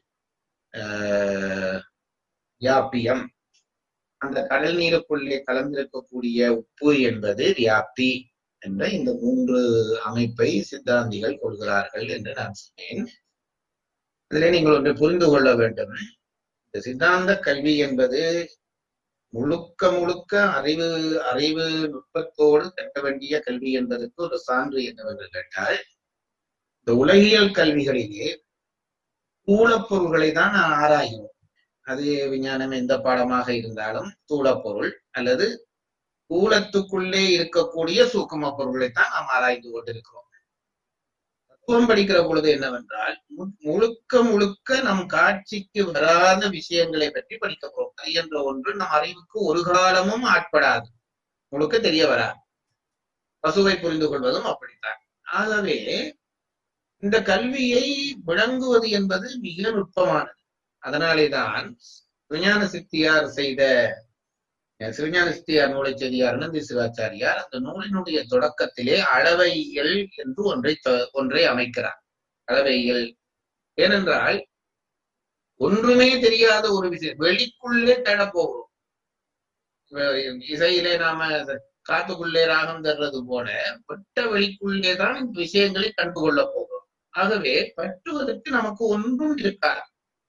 ஆஹ், வியாபியம் அந்த கடல் நீருக்குள்ளே கலந்திருக்கக்கூடிய உப்பு என்பது வியாப்தி என்ற இந்த மூன்று அமைப்பை சித்தாந்திகள் கொள்கிறார்கள் என்று நான் சொன்னேன் இதிலே நீங்கள் ஒன்றை புரிந்து கொள்ள வேண்டும் இந்த சித்தாந்த கல்வி என்பது முழுக்க முழுக்க அறிவு அறிவு நுட்பத்தோடு கற்க வேண்டிய கல்வி என்பதற்கு ஒரு சான்று என்னவென்று கேட்டால் இந்த உலகியல் கல்விகளிலே தூளப்பொருள்களை தான் நான் ஆராய்கிறோம் அது விஞ்ஞானம் எந்த பாடமாக இருந்தாலும் தூளப்பொருள் அல்லது தூளத்துக்குள்ளே இருக்கக்கூடிய சூக்கும பொருள்களைத்தான் நாம் ஆராய்ந்து கொண்டிருக்கிறோம் தத்துவம் படிக்கிற பொழுது என்னவென்றால் மு- முழுக்க முழுக்க நம் காட்சிக்கு வராத விஷயங்களை பற்றி படிக்க போறோம் கை என்ற ஒன்று நம் அறிவுக்கு ஒரு காலமும் ஆட்படாது முழுக்க தெரிய வராது பசுவை புரிந்து கொள்வதும் அப்படித்தான் ஆகவே இந்த கல்வியை விளங்குவது என்பது மிக நுட்பமானது அதனாலேதான் விஞ்ஞான சித்தியார் செய்த சிவஞான சித்தியார் நூலை செய்தியார் அனந்தி சிவாச்சாரியார் அந்த நூலினுடைய தொடக்கத்திலே அளவையியல் என்று ஒன்றை தொ- ஒன்றை அமைக்கிறார் அளவையியல் ஏனென்றால் ஒன்றுமே தெரியாத ஒரு விஷயம் வெளிக்குள்ளே தேடப் போகிறோம் அஹ் இசையிலே நாம காத்துக்குள்ளே ராகம் தர்றது போல பட்ட வெளிக்குள்ளே தான் இந்த விஷயங்களை கண்டு கொள்ளப் போகிறோம் ஆகவே பற்றுவதற்கு நமக்கு ஒன்றும் இருக்காது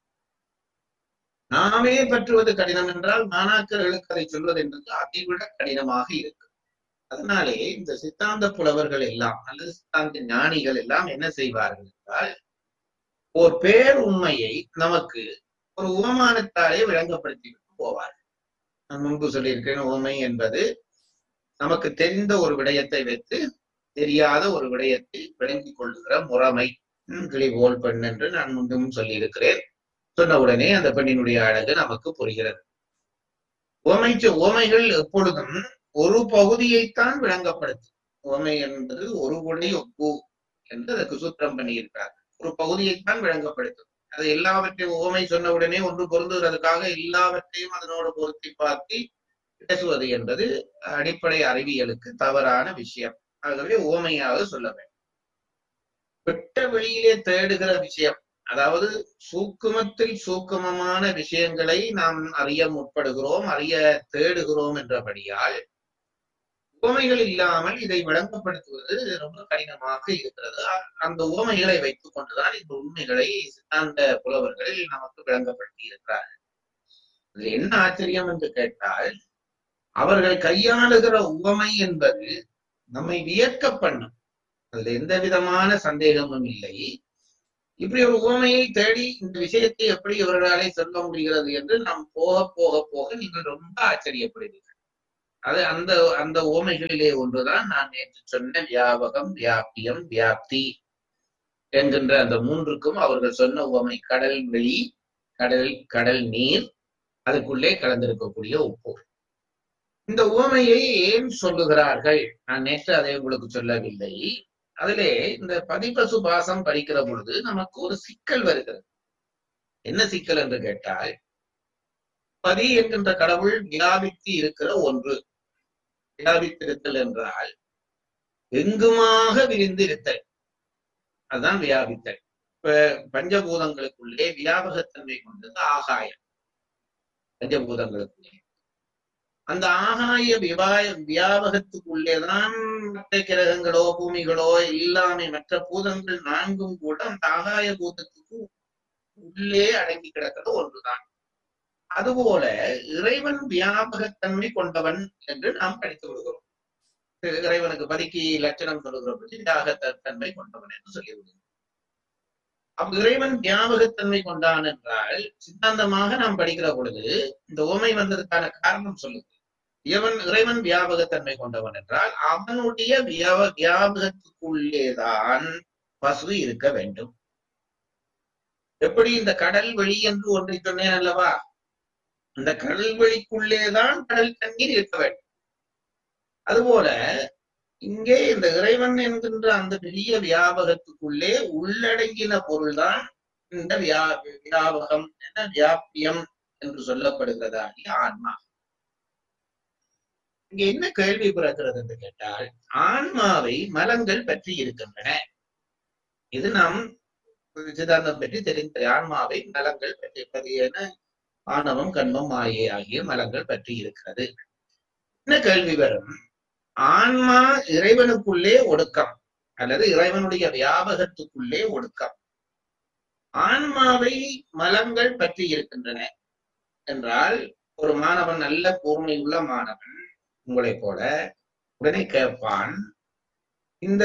நாமே பற்றுவது கடினம் என்றால் மாணாக்கர்களுக்கு அதை சொல்வது என்பது அதைவிட கடினமாக இருக்கு அதனாலே இந்த சித்தாந்த புலவர்கள் எல்லாம் அல்லது சித்தாந்த ஞானிகள் எல்லாம் என்ன செய்வார்கள் என்றால் ஒரு பேர் உண்மையை நமக்கு ஒரு உபமானத்தாலே விளங்கப்படுத்தி விட்டு போவார்கள் நான் முன்பு சொல்லியிருக்கிறேன் உவமை என்பது நமக்கு தெரிந்த ஒரு விடயத்தை வைத்து தெரியாத ஒரு விடயத்தை விளங்கிக் கொள்ளுகிற முறைமை ம், கிளி போல் பெண் என்று நான் முன்பும் சொல்லியிருக்கிறேன் சொன்ன உடனே அந்த பெண்ணினுடைய அழகு நமக்கு புரிகிறது உவமை உவமைகள் எப்பொழுதும் ஒரு பகுதியைத்தான் விளங்கப்படுத்தும் உவமை என்பது ஒரு குடை ஒப்பு என்று அதற்கு சூத்திரம் பண்ணியிருக்கிறார் ஒரு பகுதியைத்தான் விளங்கப்படுத்தும் அது எல்லாவற்றையும் உவமை சொன்ன உடனே ஒன்று பொருந்துகிறதுக்காக எல்லாவற்றையும் அதனோடு பொருத்தி பார்த்து பேசுவது என்பது அடிப்படை அறிவியலுக்கு தவறான விஷயம் ஆகவே ஓமையாக சொல்ல வேண்டும் வெட்ட வெளியிலே தேடுகிற விஷயம் அதாவது சூக்குமத்தில் சூக்குமமான விஷயங்களை நாம் அறிய முற்படுகிறோம் அறிய தேடுகிறோம் என்றபடியால் உவமைகள் இல்லாமல் இதை விளங்கப்படுத்துவது ரொம்ப கடினமாக இருக்கிறது அந்த உவமைகளை வைத்துக் கொண்டுதான் இந்த உண்மைகளை சித்தாந்த புலவர்கள் நமக்கு விளங்கப்படுத்தி இருக்கிறார்கள் இதுல என்ன ஆச்சரியம் என்று கேட்டால் அவர்கள் கையாளுகிற உவமை என்பது நம்மை வியக்க பண்ணும் அதுல எந்த விதமான சந்தேகமும் இல்லை இப்படி ஒரு உவமையை தேடி இந்த விஷயத்தை எப்படி இவர்களாலே சொல்ல முடிகிறது என்று நாம் போக போக போக நீங்கள் ரொம்ப ஆச்சரியப்படுவீர்கள் அது அந்த அந்த உவமைகளிலே ஒன்றுதான் நான் நேற்று சொன்ன வியாபகம் வியாபியம் வியாப்தி என்கின்ற அந்த மூன்றுக்கும் அவர்கள் சொன்ன உவமை கடல் வெளி கடல் கடல் நீர் அதுக்குள்ளே கலந்திருக்கக்கூடிய உப்பு இந்த உவமையை ஏன் சொல்லுகிறார்கள் நான் நேற்று அதை உங்களுக்கு சொல்லவில்லை அதிலே இந்த பதிபசு பாசம் படிக்கிற பொழுது நமக்கு ஒரு சிக்கல் வருகிறது என்ன சிக்கல் என்று கேட்டால் பதி என்கின்ற கடவுள் வியாபித்து இருக்கிற ஒன்று வியாபித்திருத்தல் என்றால் எங்குமாக விரிந்து இருத்தல் அதுதான் வியாபித்தல் இப்ப பஞ்சபூதங்களுக்குள்ளே வியாபகத்தன்மை கொண்டது ஆகாயம் பஞ்சபூதங்களுக்குள்ளே அந்த ஆகாய விவாய வியாபகத்துக்குள்ளேதான் மற்ற கிரகங்களோ பூமிகளோ எல்லாமே மற்ற பூதங்கள் நான்கும் கூட அந்த ஆகாய பூதத்துக்கு உள்ளே அடங்கி கிடக்கிறது ஒன்றுதான் அதுபோல இறைவன் வியாபகத்தன்மை கொண்டவன் என்று நாம் படித்து விடுகிறோம் இறைவனுக்கு பதிக்கு லட்சணம் சொல்லுகிற பொழுது வியாகத்தன்மை கொண்டவன் என்று சொல்லிவிடுகிறோம் அப்ப இறைவன் வியாபகத்தன்மை கொண்டான் என்றால் சித்தாந்தமாக நாம் படிக்கிற பொழுது இந்த உமை வந்ததுக்கான காரணம் சொல்லுது இவன் இறைவன் வியாபகத்தன்மை கொண்டவன் என்றால் அவனுடைய வியாப வியாபகத்துக்குள்ளேதான் பசு இருக்க வேண்டும் எப்படி இந்த கடல் வெளி என்று ஒன்றை சொன்னேன் அல்லவா அந்த கடல் வெளிக்குள்ளேதான் கடல் தண்ணீர் இருக்க வேண்டும் அதுபோல இங்கே இந்த இறைவன் என்கின்ற அந்த பெரிய வியாபகத்துக்குள்ளே உள்ளடங்கின பொருள்தான் இந்த வியா வியாபகம் என வியாபியம் என்று சொல்லப்படுகிறதாகிய ஆன்மா இங்க என்ன கேள்வி பிறக்கிறது என்று கேட்டால் ஆன்மாவை மலங்கள் பற்றி இருக்கின்றன இது நாம் சிதாந்தம் பற்றி தெரிந்த ஆன்மாவை மலங்கள் பற்றி பதியன ஆணவம் கண்மம் மாயை ஆகிய மலங்கள் பற்றி இருக்கிறது என்ன கேள்வி வரும் ஆன்மா இறைவனுக்குள்ளே ஒடுக்கம் அல்லது இறைவனுடைய வியாபகத்துக்குள்ளே ஒடுக்கம் ஆன்மாவை மலங்கள் பற்றி இருக்கின்றன என்றால் ஒரு மாணவன் நல்ல கூர்மையுள்ள மாணவன் உங்களை போல உடனே கேட்பான் இந்த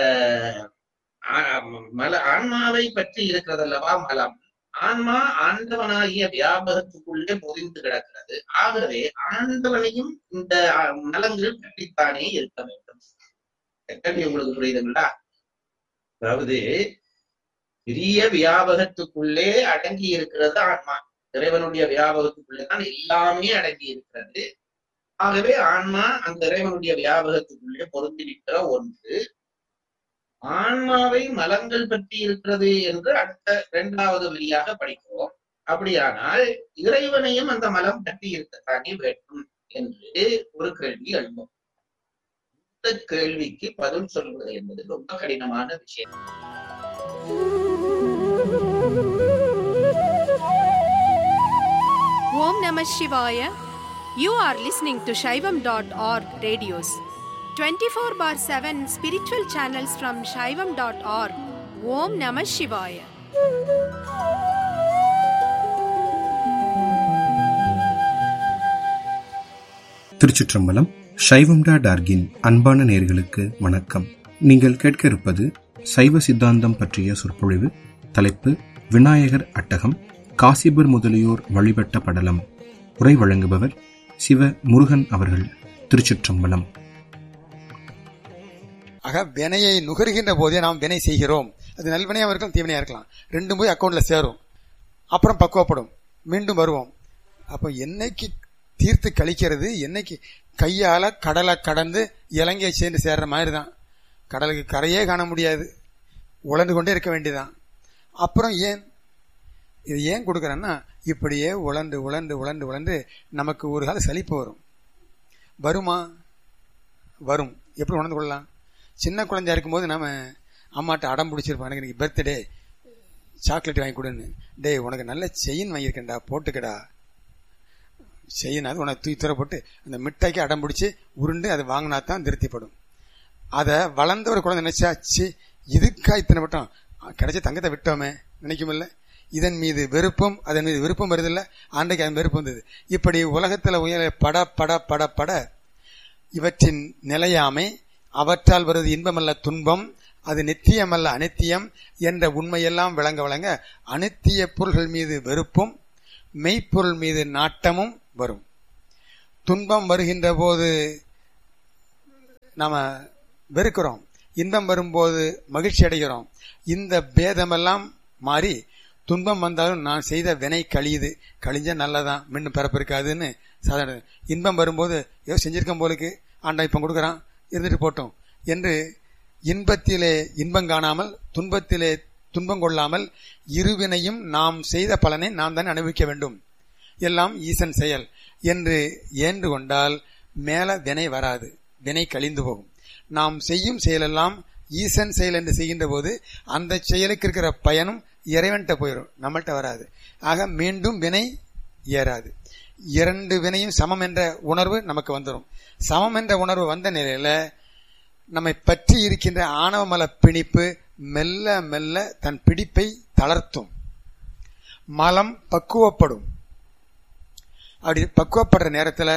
மல ஆன்மாவை பற்றி இருக்கிறதல்லவா மலம் ஆன்மா ஆண்டவனாகிய வியாபகத்துக்குள்ளே பொதிந்து கிடக்கிறது ஆகவே ஆண்டவனையும் இந்த நலங்கள் பற்றித்தானே இருக்க வேண்டும் கேள்வி உங்களுக்கு புரியுதுங்களா அதாவது பெரிய வியாபகத்துக்குள்ளே அடங்கி இருக்கிறது ஆன்மா இறைவனுடைய வியாபகத்துக்குள்ளே தான் எல்லாமே அடங்கி இருக்கிறது ஆகவே ஆன்மா அந்த இறைவனுடைய வியாபகத்துக்குள்ளே பொருந்திருக்கிற ஒன்று ஆன்மாவை மலங்கள் பற்றி இருக்கிறது என்று அடுத்த இரண்டாவது வழியாக படிக்கிறோம் அப்படியானால் இறைவனையும் அந்த மலம் பற்றி இருக்கத்தானே வேண்டும் என்று ஒரு கேள்வி எழும்பும் இந்த கேள்விக்கு பதில் சொல்வது என்பது ரொம்ப கடினமான விஷயம் Om Namah Shivaya. You are listening to Shaivam.org radios. 24 bar 7 spiritual channels from Shaivam.org. Om Namah Shivaya. திருச்சிற்றம்பலம் சைவம்டா டார்கின் அன்பான நேர்களுக்கு வணக்கம் நீங்கள் கேட்க இருப்பது சைவ சித்தாந்தம் பற்றிய சொற்பொழிவு தலைப்பு விநாயகர் அட்டகம் காசிபர் முதலியோர் வழிபட்ட படலம் உரை வழங்குபவர் சிவ முருகன் அவர்கள் திருச்சிற்றம்பலம் ஆக வினையை நுகர்கின்ற போதே நாம் வினை செய்கிறோம் அது நல்வினையாக இருக்கலாம் தீவினையாக இருக்கலாம் ரெண்டும் போய் அக்கௌண்ட்ல சேரும் அப்புறம் பக்குவப்படும் மீண்டும் வருவோம் அப்போ என்னைக்கு தீர்த்து கழிக்கிறது என்னைக்கு கையால கடலை கடந்து இலங்கையை சேர்ந்து சேர்ற மாதிரி தான் கடலுக்கு கரையே காண முடியாது உழந்து கொண்டே இருக்க வேண்டியதான் அப்புறம் ஏன் இது ஏன் கொடுக்குறேன்னா இப்படியே உழந்து உழந்து உழந்து உழந்து நமக்கு ஒரு கால சலிப்பு வரும் வருமா வரும் எப்படி உணர்ந்து கொள்ளலாம் சின்ன குழந்தையா இருக்கும்போது நாம அம்மாட்ட அடம் பிடிச்சிருப்போம் எனக்கு இன்னைக்கு பர்த்டே சாக்லேட் வாங்கி கொடுன்னு டேய் உனக்கு நல்ல செயின் வாங்கியிருக்கேன்டா போட்டுக்கடா செயின் அது உனக்கு தூக்கி தூர போட்டு அந்த மிட்டாய்க்கு அடம் பிடிச்சி உருண்டு அதை வாங்கினா தான் திருப்திப்படும் அதை வளர்ந்த ஒரு குழந்தை நினைச்சா சி இதுக்கா இத்தனை வட்டம் கிடைச்ச தங்கத்தை விட்டோமே நினைக்குமில்ல இதன் மீது வெறுப்பும் அதன் மீது விருப்பம் வருதில்ல அன்றைக்கு அதன் வெறுப்பு வந்தது இப்படி உலகத்துல உயர பட பட பட பட இவற்றின் நிலையாமை அவற்றால் வருவது இன்பமல்ல துன்பம் அது நித்தியமல்ல அனித்தியம் என்ற உண்மையெல்லாம் விளங்க விளங்க அனித்திய பொருள்கள் மீது வெறுப்பும் மெய்ப்பொருள் மீது நாட்டமும் வரும் துன்பம் வருகின்ற போது நாம வெறுக்கிறோம் இன்பம் வரும்போது மகிழ்ச்சி அடைகிறோம் இந்த பேதமெல்லாம் மாறி துன்பம் வந்தாலும் நான் செய்த வினை கழியுது கழிஞ்சா நல்லதான் மீண்டும் பிறப்பு இருக்காதுன்னு சாதாரண இன்பம் வரும்போது ஏதோ செஞ்சிருக்கோம் போலுக்கு ஆண்டா இப்ப கொடுக்குறான் இருந்துட்டு போட்டோம் என்று இன்பத்திலே இன்பம் காணாமல் துன்பத்திலே துன்பம் கொள்ளாமல் இருவினையும் நாம் செய்த பலனை நாம் தான் அனுபவிக்க வேண்டும் எல்லாம் ஈசன் செயல் என்று ஏன்று கொண்டால் மேல வினை வராது வினை கழிந்து போகும் நாம் செய்யும் செயலெல்லாம் ஈசன் செயல் என்று செய்கின்ற போது அந்த செயலுக்கு இருக்கிற பயனும் இறைவன்கிட்ட போயிடும் நம்மள்கிட்ட வராது ஆக மீண்டும் வினை ஏறாது இரண்டு வினையும் சமம் என்ற உணர்வு நமக்கு வந்துடும் சமம் என்ற உணர்வு வந்த நிலையில நம்மை பற்றி இருக்கின்ற ஆணவமல பிணிப்பு மெல்ல மெல்ல தன் பிடிப்பை தளர்த்தும் மலம் பக்குவப்படும் அப்படி பக்குவப்படுற நேரத்துல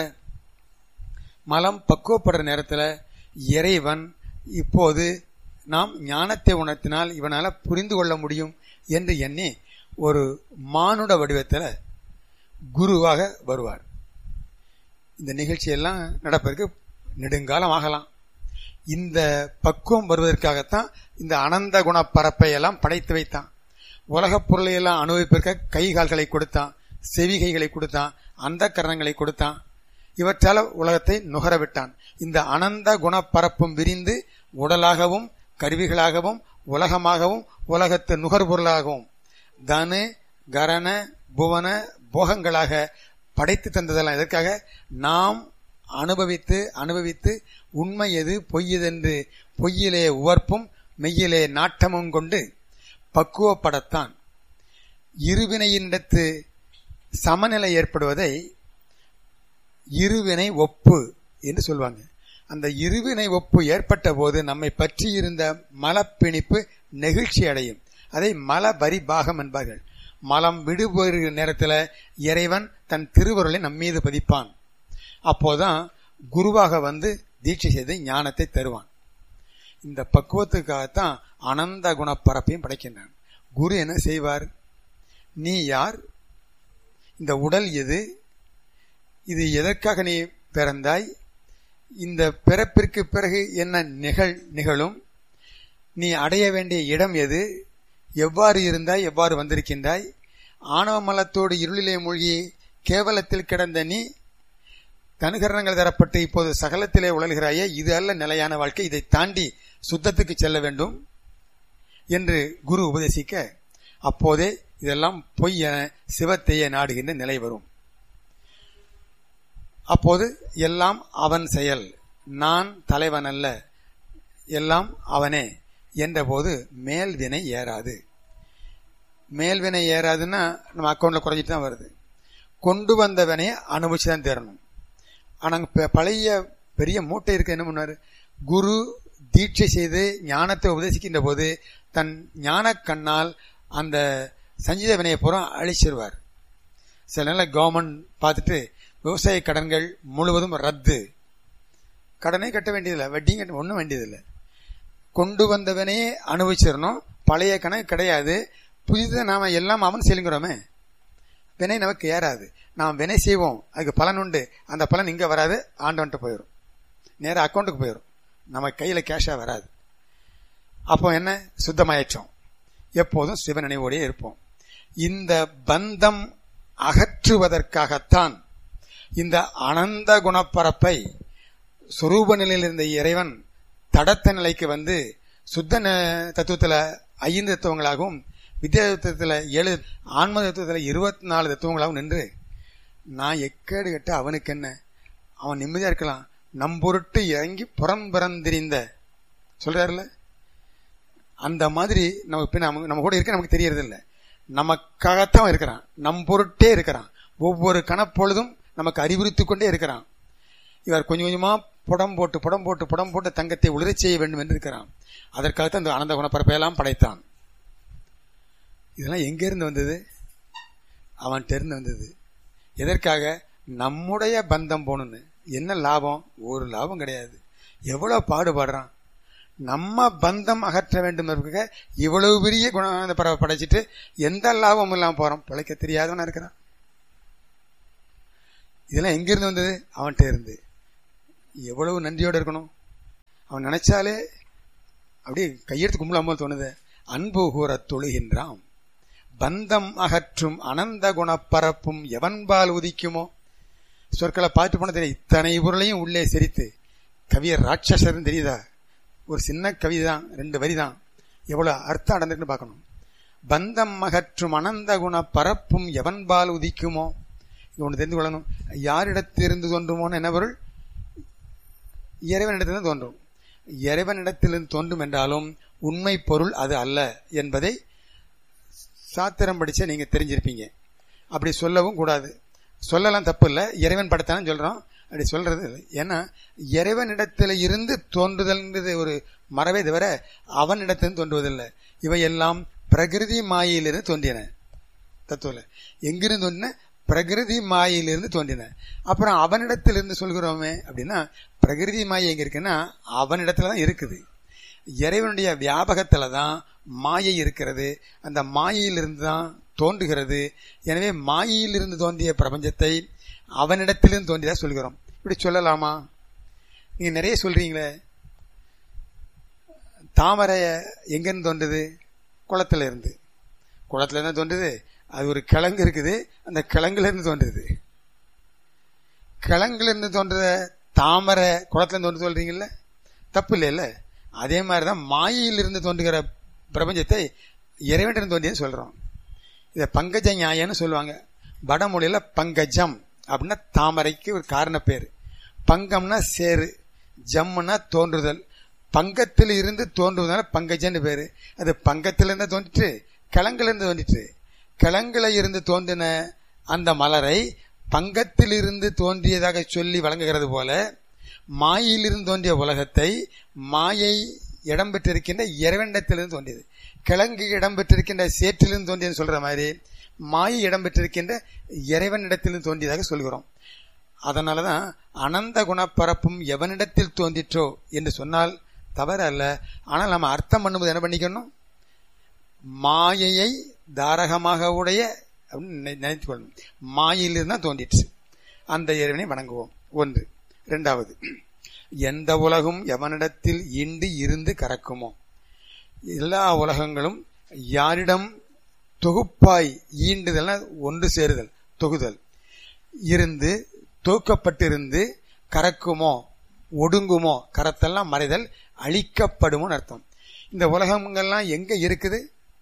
மலம் பக்குவப்படுற நேரத்துல இறைவன் இப்போது நாம் ஞானத்தை உணர்த்தினால் இவனால புரிந்து கொள்ள முடியும் என்று எண்ணி ஒரு மானுட வடிவத்தில் குருவாக வருவார் இந்த நிகழ்ச்சியெல்லாம் நடப்பதற்கு நெடுங்காலம் ஆகலாம் இந்த பக்குவம் வருவதற்காகத்தான் இந்த அனந்த குண பரப்பை எல்லாம் படைத்து வைத்தான் உலகப் பொருளை எல்லாம் அனுபவிப்பதற்க கை கால்களை கொடுத்தான் செவிகைகளை கொடுத்தான் அந்த கரணங்களை கொடுத்தான் இவற்றால உலகத்தை நுகர விட்டான் இந்த அனந்த குணப்பரப்பும் விரிந்து உடலாகவும் கருவிகளாகவும் உலகமாகவும் உலகத்து நுகர்பொருளாகவும் தனு கரண புவன போகங்களாக படைத்து தந்ததெல்லாம் எதற்காக நாம் அனுபவித்து அனுபவித்து உண்மை எது பொய் எதென்று பொய்யிலே உவர்ப்பும் மெய்யிலே நாட்டமும் கொண்டு பக்குவப்படத்தான் இருவினையினிடத்து சமநிலை ஏற்படுவதை இருவினை ஒப்பு என்று சொல்லுவாங்க அந்த இருவினை ஒப்பு ஏற்பட்ட போது நம்மை பற்றி இருந்த மலப்பிணிப்பு நெகிழ்ச்சி அடையும் அதை மல பரிபாகம் என்பார்கள் மலம் விடுபடுகிற நேரத்தில் இறைவன் தன் திருவருளை நம்மீது பதிப்பான் அப்போதான் குருவாக வந்து தீட்சை செய்து ஞானத்தை தருவான் இந்த பக்குவத்துக்காகத்தான் அனந்த குணப்பரப்பையும் படைக்கின்றான் குரு என்ன செய்வார் நீ யார் இந்த உடல் எது இது எதற்காக நீ பிறந்தாய் இந்த பிறப்பிற்கு பிறகு என்ன நிகழ் நிகழும் நீ அடைய வேண்டிய இடம் எது எவ்வாறு இருந்தாய் எவ்வாறு வந்திருக்கின்றாய் ஆணவ மலத்தோடு இருளிலே மூழ்கி கேவலத்தில் கிடந்த நீ தனுகரணங்கள் தரப்பட்டு இப்போது சகலத்திலே உழல்கிறாயே இது அல்ல நிலையான வாழ்க்கை இதை தாண்டி சுத்தத்துக்கு செல்ல வேண்டும் என்று குரு உபதேசிக்க அப்போதே இதெல்லாம் பொய் என சிவத்தையே நாடுகின்ற நிலை வரும் அப்போது எல்லாம் அவன் செயல் நான் தலைவன் அல்ல எல்லாம் அவனே என்றபோது மேல்வினை ஏறாது மேல்வினை ஏறாதுன்னா நம்ம அக்கௌண்ட்ல குறைஞ்சிட்டு தான் வருது கொண்டு வந்த வினையை அனுபவிச்சு தான் தரணும் ஆனால் பழைய பெரிய மூட்டை இருக்கு என்ன பண்ணாரு குரு தீட்சை செய்து ஞானத்தை உபதேசிக்கின்ற போது தன் ஞான கண்ணால் அந்த சஞ்சீத வினையை பூரா அழிச்சிருவார் சில நேரம் கவர்மெண்ட் பார்த்துட்டு விவசாய கடன்கள் முழுவதும் ரத்து கடனே கட்ட வேண்டியதில்லை வட்டியும் கட்ட ஒன்றும் வேண்டியதில்லை கொண்டு வந்தவனையே அனுபவிச்சிடணும் பழைய கணக்கு கிடையாது புதிதாக நாம எல்லாம் அவன் செலுங்கிறோமே வினை நமக்கு ஏறாது நாம் வினை செய்வோம் அதுக்கு பலன் உண்டு அந்த பலன் இங்கே வராது ஆண்டவன்ட்டு போயிடும் நேராக அக்கௌண்ட்டுக்கு போயிடும் நம்ம கையில் கேஷாக வராது அப்போ என்ன சுத்தமாயிற்றோம் எப்போதும் சிவ நினைவோடையே இருப்போம் இந்த பந்தம் அகற்றுவதற்காகத்தான் இந்த அனந்த குணப்பரப்பை சுரூப நிலையில் இருந்த இறைவன் தடத்த நிலைக்கு வந்து சுத்த தத்துவத்தில் ஐந்து தத்துவங்களாகவும் வித்யா தத்துவத்தில் ஏழு ஆன்ம தத்துவத்தில் இருபத்தி நாலு தத்துவங்களாகவும் நின்று நான் எக்கேடு கட்ட அவனுக்கு என்ன அவன் நிம்மதியா இருக்கலாம் நம்பொருட்டு இறங்கி புறம் பிறந்திரிந்த சொல்றாருல்ல அந்த மாதிரி நம்ம இப்ப நம்ம நம்ம கூட இருக்க நமக்கு தெரியறது இல்ல நமக்காகத்தான் இருக்கிறான் நம் பொருட்டே இருக்கிறான் ஒவ்வொரு கணப்பொழுதும் நமக்கு அறிவுறுத்திக் கொண்டே இருக்கிறான் இவர் கொஞ்சம் கொஞ்சமா புடம் போட்டு புடம் போட்டு புடம் போட்டு தங்கத்தை உளிரச் செய்ய வேண்டும் என்று இருக்கிறான் அதற்காகத்தான் இந்த ஆனந்த குணப்பரப்பையெல்லாம் படைத்தான் இதெல்லாம் எங்கிருந்து வந்தது அவன்கிட்ட இருந்து வந்தது எதற்காக நம்முடைய பந்தம் போகணும்னு என்ன லாபம் ஒரு லாபம் கிடையாது எவ்வளவு பாடுபடுறான் நம்ம பந்தம் அகற்ற வேண்டும் என்பதற்காக இவ்வளவு பெரிய குணானந்த பறவை படைச்சிட்டு எந்த லாபமும் இல்லாம போறோம் பிழைக்க தெரியாதவனா இருக்கிறான் இதெல்லாம் எங்கிருந்து வந்தது அவன்கிட்ட இருந்து எவ்வளவு நன்றியோட இருக்கணும் அவன் நினைச்சாலே அப்படியே கையெடுத்து கும்பலாமல் தோணுது அன்பு கூற தொழுகின்றான் பந்தம் அகற்றும் அனந்த குணப்பரப்பும் எவன்பால் உதிக்குமோ சொற்களை பார்த்து போன தெரியும் இத்தனை பொருளையும் உள்ளே சிரித்து கவியர் ராட்சசர்னு தெரியுதா ஒரு சின்ன கவிதை தான் ரெண்டு வரி தான் எவ்வளவு அர்த்தம் அடர்ந்துன்னு பார்க்கணும் பந்தம் அகற்றும் அனந்த குண பரப்பும் எவன்பால் உதிக்குமோ இது ஒன்று தெரிந்து கொள்ளணும் யாரிடத்திலிருந்து தோன்றுமோன்னு என்ன பொருள் இறைவனிடத்திலிருந்து தோன்றும் இறைவனிடத்திலிருந்து தோன்றும் என்றாலும் உண்மை பொருள் அது அல்ல என்பதை சாத்திரம் படிச்ச நீங்க தெரிஞ்சிருப்பீங்க அப்படி சொல்லவும் கூடாது சொல்லலாம் தப்பு இல்லை இறைவன் படைத்தானு சொல்றோம் அப்படி சொல்றது இல்லை ஏன்னா இறைவனிடத்தில் இருந்து தோன்றுதல்ன்றது ஒரு மரவே தவிர அவனிடத்திலிருந்து தோன்றுவதில்லை இவையெல்லாம் பிரகிருதி மாயிலிருந்து தோன்றின தத்துவல எங்கிருந்து தோன்றின பிரகிருதி மாயிலிருந்து தோன்றின அப்புறம் அவனிடத்திலிருந்து சொல்கிறோமே அப்படின்னா பிரகிருதி மாயை எங்க இருக்குன்னா அவனிடத்துல தான் இருக்குது இறைவனுடைய வியாபகத்துல தான் மாயை இருக்கிறது அந்த மாயையிலிருந்து தான் தோன்றுகிறது எனவே மாயையிலிருந்து தோன்றிய பிரபஞ்சத்தை அவனிடத்திலிருந்து தோன்றியதா சொல்கிறோம் இப்படி சொல்லலாமா நீங்க நிறைய சொல்றீங்களே தாமரை எங்கிருந்து தோன்றுது குளத்துல இருந்து குளத்துல இருந்து தோன்றுது அது ஒரு கிழங்கு இருக்குது அந்த கிழங்குல இருந்து தோன்றுது கிழங்குல இருந்து தோன்ற தாமரை குளத்துல இருந்து தோன்று சொல்றீங்கல்ல தப்பு இல்லைல்ல அதே மாதிரிதான் மாயையிலிருந்து தோன்றுகிற பிரபஞ்சத்தை இறைவனிடம் தோன்றியன்னு சொல்றோம் இதை பங்கஜ நியாயம்னு சொல்லுவாங்க வடமொழியில பங்கஜம் அப்படின்னா தாமரைக்கு ஒரு காரண பேர் பங்கம்னா சேரு ஜம்முன்னா தோன்றுதல் பங்கத்தில் இருந்து தோன்றுவதனால பங்கஜன்னு பேரு அது பங்கத்திலிருந்து தோன்றிட்டு கிழங்குல இருந்து தோன்றிட்டு கிழங்குல இருந்து தோன்றின அந்த மலரை பங்கத்தில் இருந்து தோன்றியதாக சொல்லி வழங்குகிறது போல மாயிலிருந்து தோன்றிய உலகத்தை மாயை இடம்பெற்றிருக்கின்ற இறைவனிடத்திலிருந்து தோன்றியது கிழங்கு இடம்பெற்றிருக்கின்ற சேற்றிலிருந்து தோன்றியது சொல்ற மாதிரி மாயை இடம்பெற்றிருக்கின்ற இறைவனிடத்திலிருந்து தோன்றியதாக சொல்கிறோம் அதனாலதான் அனந்த குணப்பரப்பும் எவனிடத்தில் தோன்றிற்றோ என்று சொன்னால் தவறு அல்ல ஆனால் நம்ம அர்த்தம் பண்ணும்போது என்ன பண்ணிக்கணும் மாயையை தாரகமாக உடைய அப்படின்னு நினைத்து கொள்ளணும் மாயிலிருந்து தான் தோன்றிற்று அந்த இறைவனை வணங்குவோம் ஒன்று இரண்டாவது எந்த உலகும் எவனிடத்தில் இண்டு இருந்து கறக்குமோ எல்லா உலகங்களும் யாரிடம் தொகுப்பாய் ஈண்டுதல்னா ஒன்று சேருதல் தொகுதல் இருந்து தூக்கப்பட்டிருந்து கறக்குமோ ஒடுங்குமோ கரத்தெல்லாம் மறைதல் அழிக்கப்படுமோன்னு அர்த்தம் இந்த உலகங்கள்லாம் எங்க இருக்குது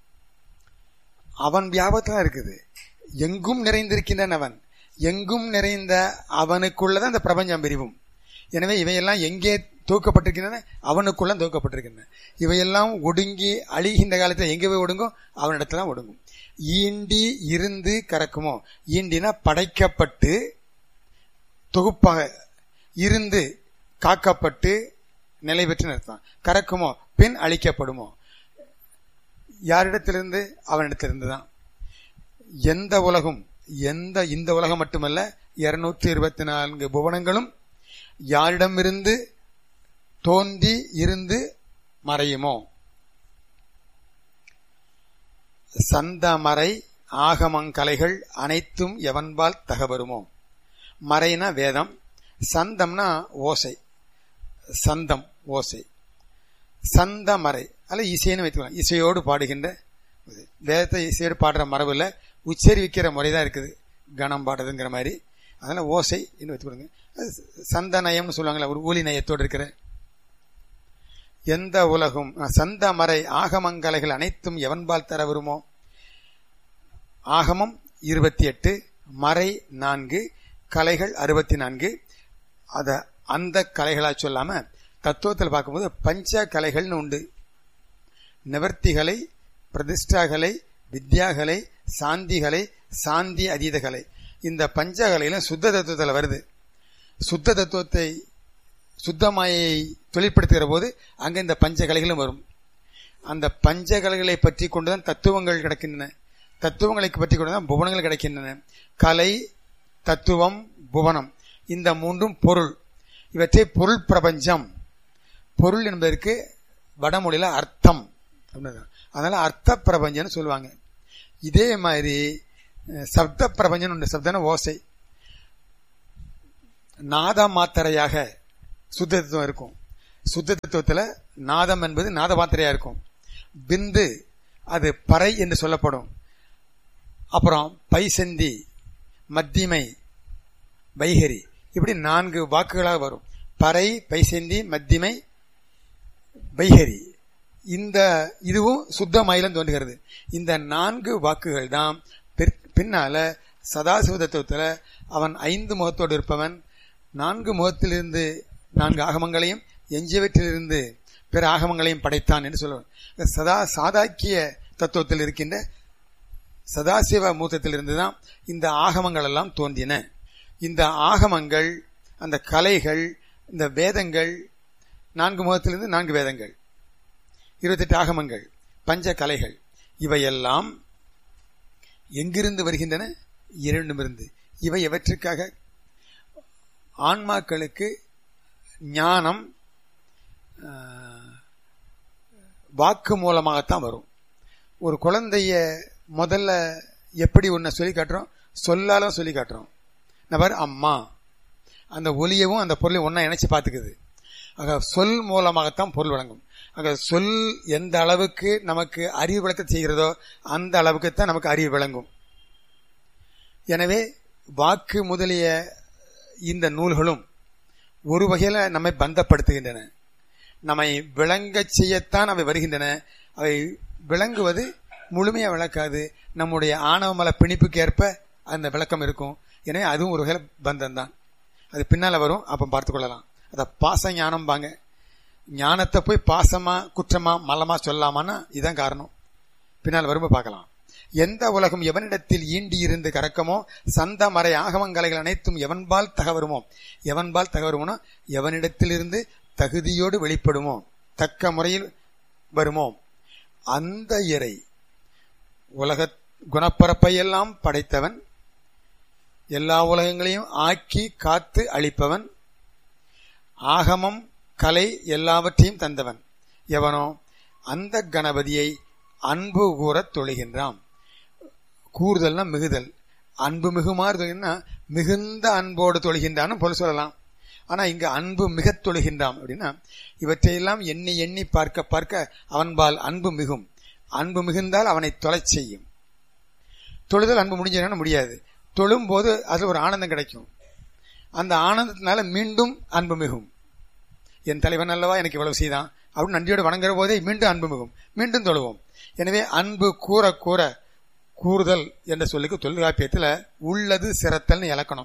அவன் வியாபத்தில் இருக்குது எங்கும் நிறைந்திருக்கின்றன அவன் எங்கும் நிறைந்த அவனுக்குள்ளதான் இந்த பிரபஞ்சம் பிரிவும் எனவே இவையெல்லாம் எங்கே தூக்கப்பட்டிருக்கின்றன அவனுக்குள்ள தூக்கப்பட்டிருக்கின்றன இவையெல்லாம் ஒடுங்கி அழிகின்ற காலத்தில் எங்கே போய் ஒடுங்கும் அவனிடத்துல ஒடுங்கும் ஈண்டி இருந்து கறக்குமோ ஈண்டினா படைக்கப்பட்டு தொகுப்பாக இருந்து காக்கப்பட்டு நிலை பெற்று அர்த்தம் கறக்குமோ பின் அழிக்கப்படுமோ யாரிடத்திலிருந்து அவனிடத்திலிருந்து தான் எந்த உலகம் எந்த இந்த உலகம் மட்டுமல்ல இருநூற்றி இருபத்தி நான்கு புவனங்களும் யாரிடமிருந்து தோன்றி இருந்து மறையுமோ சந்தமறை ஆகமங்கலைகள் அனைத்தும் எவன்பால் தகவருமோ மறைனா வேதம் சந்தம்னா ஓசை சந்தம் ஓசை சந்தமறை அல்ல இசைன்னு வைத்துக்கலாம் இசையோடு பாடுகின்ற இது. வேதத்தை இசையோடு பாடுற மரபுல உச்சரிவிக்கிற முறை தான் இருக்குது கணம் பாடுறதுங்கிற மாதிரி அதனால ஓசை என்று வைத்துக்கொடுங்க அது சந்த நயம்னு சொல்லுவாங்களே ஒரு ஊலி நயத்தோடு இருக்கிற எந்த உலகும் அஹ், சந்த மறை ஆகமங்கலைகள் அனைத்தும் எவன்பால் தர வருமோ ஆகமம் இருபத்தி எட்டு மறை நான்கு கலைகள் அறுபத்தி நான்கு அத அந்த கலைகளா சொல்லாம தத்துவத்தில் பார்க்கும்போது பஞ்ச கலைகள்னு உண்டு நிவர்த்திகளை பிரதிஷ்டாகலை வித்யாகலை சாந்திகலை சாந்தி அதீதகலை இந்த பஞ்சகலையில சுத்த தத்துவத்தில் வருது சுத்த தத்துவத்தை சுத்தமாயை தொழிற்படுத்துகிற போது அங்க இந்த பஞ்சகலைகளும் வரும் அந்த பஞ்சகலைகளை பற்றி கொண்டுதான் தத்துவங்கள் கிடைக்கின்றன தத்துவங்களை பற்றி கொண்டுதான் புவனங்கள் கிடைக்கின்றன கலை தத்துவம் புவனம் இந்த மூன்றும் பொருள் இவற்றை பொருள் பிரபஞ்சம் பொருள் என்பதற்கு வடமொழியில அர்த்தம் அப்படின்னா அதனால அர்த்த பிரபஞ்சம்னு சொல்லுவாங்க இதே மாதிரி அஹ், சப்த பிரபஞ்சம் உண்டு சப்தன ஓசை நாத மாத்திரையாக சுத்த தத்துவம் இருக்கும் சுத்த தத்துவத்துல நாதம் என்பது நாத மாத்திரையா இருக்கும் பிந்து அது பறை என்று சொல்லப்படும் அப்புறம் பைசந்தி மத்திமை வைகரி இப்படி நான்கு வாக்குகளாக வரும் பறை பைசந்தி மத்திமை வைகரி இந்த இதுவும் சுத்த மயிலம் தோன்றுகிறது இந்த நான்கு வாக்குகள் தான் பிற்- பின்னால சதாசிவ தத்துவத்துல அவன் ஐந்து முகத்தோடு இருப்பவன் நான்கு முகத்திலிருந்து நான்கு ஆகமங்களையும் எஞ்சியவற்றிலிருந்து பிற ஆகமங்களையும் படைத்தான் என்று சொல்லுவான் சதா சாதாக்கிய தத்துவத்தில் இருக்கின்ற சதாசிவ மூத்தத்திலிருந்து தான் இந்த ஆகமங்கள் எல்லாம் தோன்றின இந்த ஆகமங்கள் அந்த கலைகள் இந்த வேதங்கள் நான்கு முகத்திலிருந்து நான்கு வேதங்கள் இருபத்தெட்டு ஆகமங்கள் பஞ்ச கலைகள் இவையெல்லாம் எங்கிருந்து வருகின்றன இரண்டுமிருந்து இவை எவற்றுக்காக ஆன்மாக்களுக்கு ஞானம் ஆஹ், வாக்கு மூலமாகத்தான் வரும் ஒரு குழந்தைய முதல்ல எப்படி உன்னை சொல்லி காட்டுறோம் சொல்லாலும் சொல்லி காட்டுறோம் நபர் அம்மா அந்த ஒலியவும் அந்த பொருளையும் ஒன்றா இணைச்சு பார்த்துக்குது ஆக சொல் மூலமாகத்தான் பொருள் வழங்கும் ஆக சொல் எந்த அளவுக்கு நமக்கு அறிவு விளக்க செய்கிறதோ அந்த அளவுக்கு தான் நமக்கு அறிவு விளங்கும் எனவே வாக்கு முதலிய இந்த நூல்களும் ஒரு வகையில நம்மை பந்தப்படுத்துகின்றன நம்மை விளங்கச் செய்யத்தான் அவை வருகின்றன அவை விளங்குவது முழுமையா விளக்காது நம்முடைய ஆணவமல பிணிப்புக்கு ஏற்ப அந்த விளக்கம் இருக்கும் எனவே அதுவும் ஒரு வகையில பந்தம் தான் அது பின்னால வரும் அப்ப பார்த்துக் கொள்ளலாம் அத பாச ஞானம் பாங்க ஞானத்தை போய் பாசமா குற்றமா மலமா சொல்லாமான்னா இதான் காரணம் பின்னால் வரும்போது பார்க்கலாம் எந்த உலகம் எவனிடத்தில் ஈண்டி இருந்து கறக்கமோ சந்த மறை ஆகமங்கலைகள் அனைத்தும் எவன்பால் தகவருமோ எவன்பால் தகவருமோ எவனிடத்திலிருந்து தகுதியோடு வெளிப்படுமோ தக்க முறையில் வருமோ அந்த இறை உலக குணப்பரப்பை எல்லாம் படைத்தவன் எல்லா உலகங்களையும் ஆக்கி காத்து அழிப்பவன் ஆகமம் கலை எல்லாவற்றையும் தந்தவன் எவனோ அந்த கணபதியை அன்பு கூறத் தொழுகின்றான் கூறுதல்னா மிகுதல் அன்பு மிகுமாறு தொழுகின்றா மிகுந்த அன்போடு தொழுகின்றான்னு போல சொல்லலாம் ஆனா இங்க அன்பு மிகத் தொழுகின்றான் அப்படின்னா இவற்றையெல்லாம் எண்ணி எண்ணி பார்க்க பார்க்க அவன்பால் அன்பு மிகும் அன்பு மிகுந்தால் அவனை தொலைச் செய்யும் தொழுதல் அன்பு முடிஞ்சதுன்னா முடியாது தொழும்போது அதுல ஒரு ஆனந்தம் கிடைக்கும் அந்த ஆனந்தத்தினால மீண்டும் அன்பு மிகும் என் தலைவன் அல்லவா எனக்கு இவ்வளவு செய்தான் அப்படின்னு நன்றியோடு வணங்குற போதே மீண்டும் அன்பு மிகும் மீண்டும் தொழுவோம் எனவே அன்பு கூற கூற கூறுதல் என்ற சொல்லுக்கு தொல்காப்பியத்தில் உள்ளது சிறத்தல்னு இலக்கணம்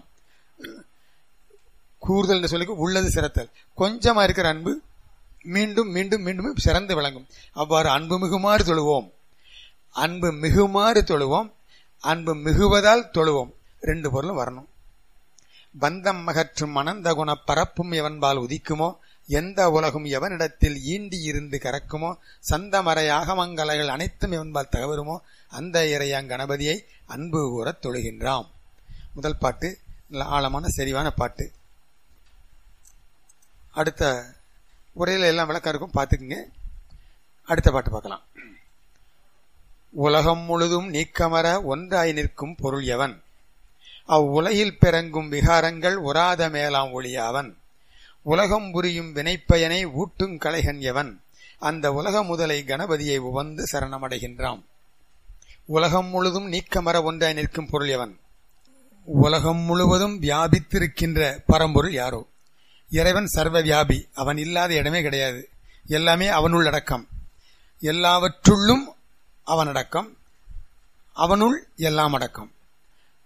கூறுதல் என்ற சொல்லுக்கு உள்ளது சிறத்தல் கொஞ்சமா இருக்கிற அன்பு மீண்டும் மீண்டும் மீண்டும் சிறந்து விளங்கும் அவ்வாறு அன்பு மிகுமாறு தொழுவோம் அன்பு மிகுமாறு தொழுவோம் அன்பு மிகுவதால் தொழுவோம் ரெண்டு பொருளும் வரணும் பந்தம் மகற்றும் அனந்த குண பரப்பும் எவன்பால் உதிக்குமோ எந்த உலகும் எவனிடத்தில் ஈண்டி இருந்து கறக்குமோ சந்தமறை ஆகமங்கலைகள் அனைத்தும் எவன்பால் தகவருமோ அந்த இறையாங் கணபதியை அன்பு கூறத் தொழுகின்றாம் முதல் பாட்டு நல்ல ஆழமான செறிவான பாட்டு அடுத்த உரையில எல்லாம் விளக்கம் இருக்கும் பார்த்துக்குங்க அடுத்த பாட்டு பார்க்கலாம் உலகம் முழுதும் நீக்கமர ஒன்றாய் நிற்கும் பொருள் எவன் அவ்வுலகில் பிறங்கும் விகாரங்கள் உராத மேலாம் ஒளியாவன் உலகம் புரியும் வினைப்பயனை ஊட்டும் கலைகன் எவன் அந்த உலக முதலை கணபதியை உவந்து சரணமடைகின்றான் உலகம் முழுதும் நீக்கமர ஒன்றாய் நிற்கும் பொருள் எவன் உலகம் முழுவதும் வியாபித்திருக்கின்ற பரம்பொருள் யாரோ இறைவன் சர்வ வியாபி அவன் இல்லாத இடமே கிடையாது எல்லாமே அவனுள் அடக்கம் எல்லாவற்றுள்ளும் அவன் அடக்கம் அவனுள் எல்லாம் அடக்கம்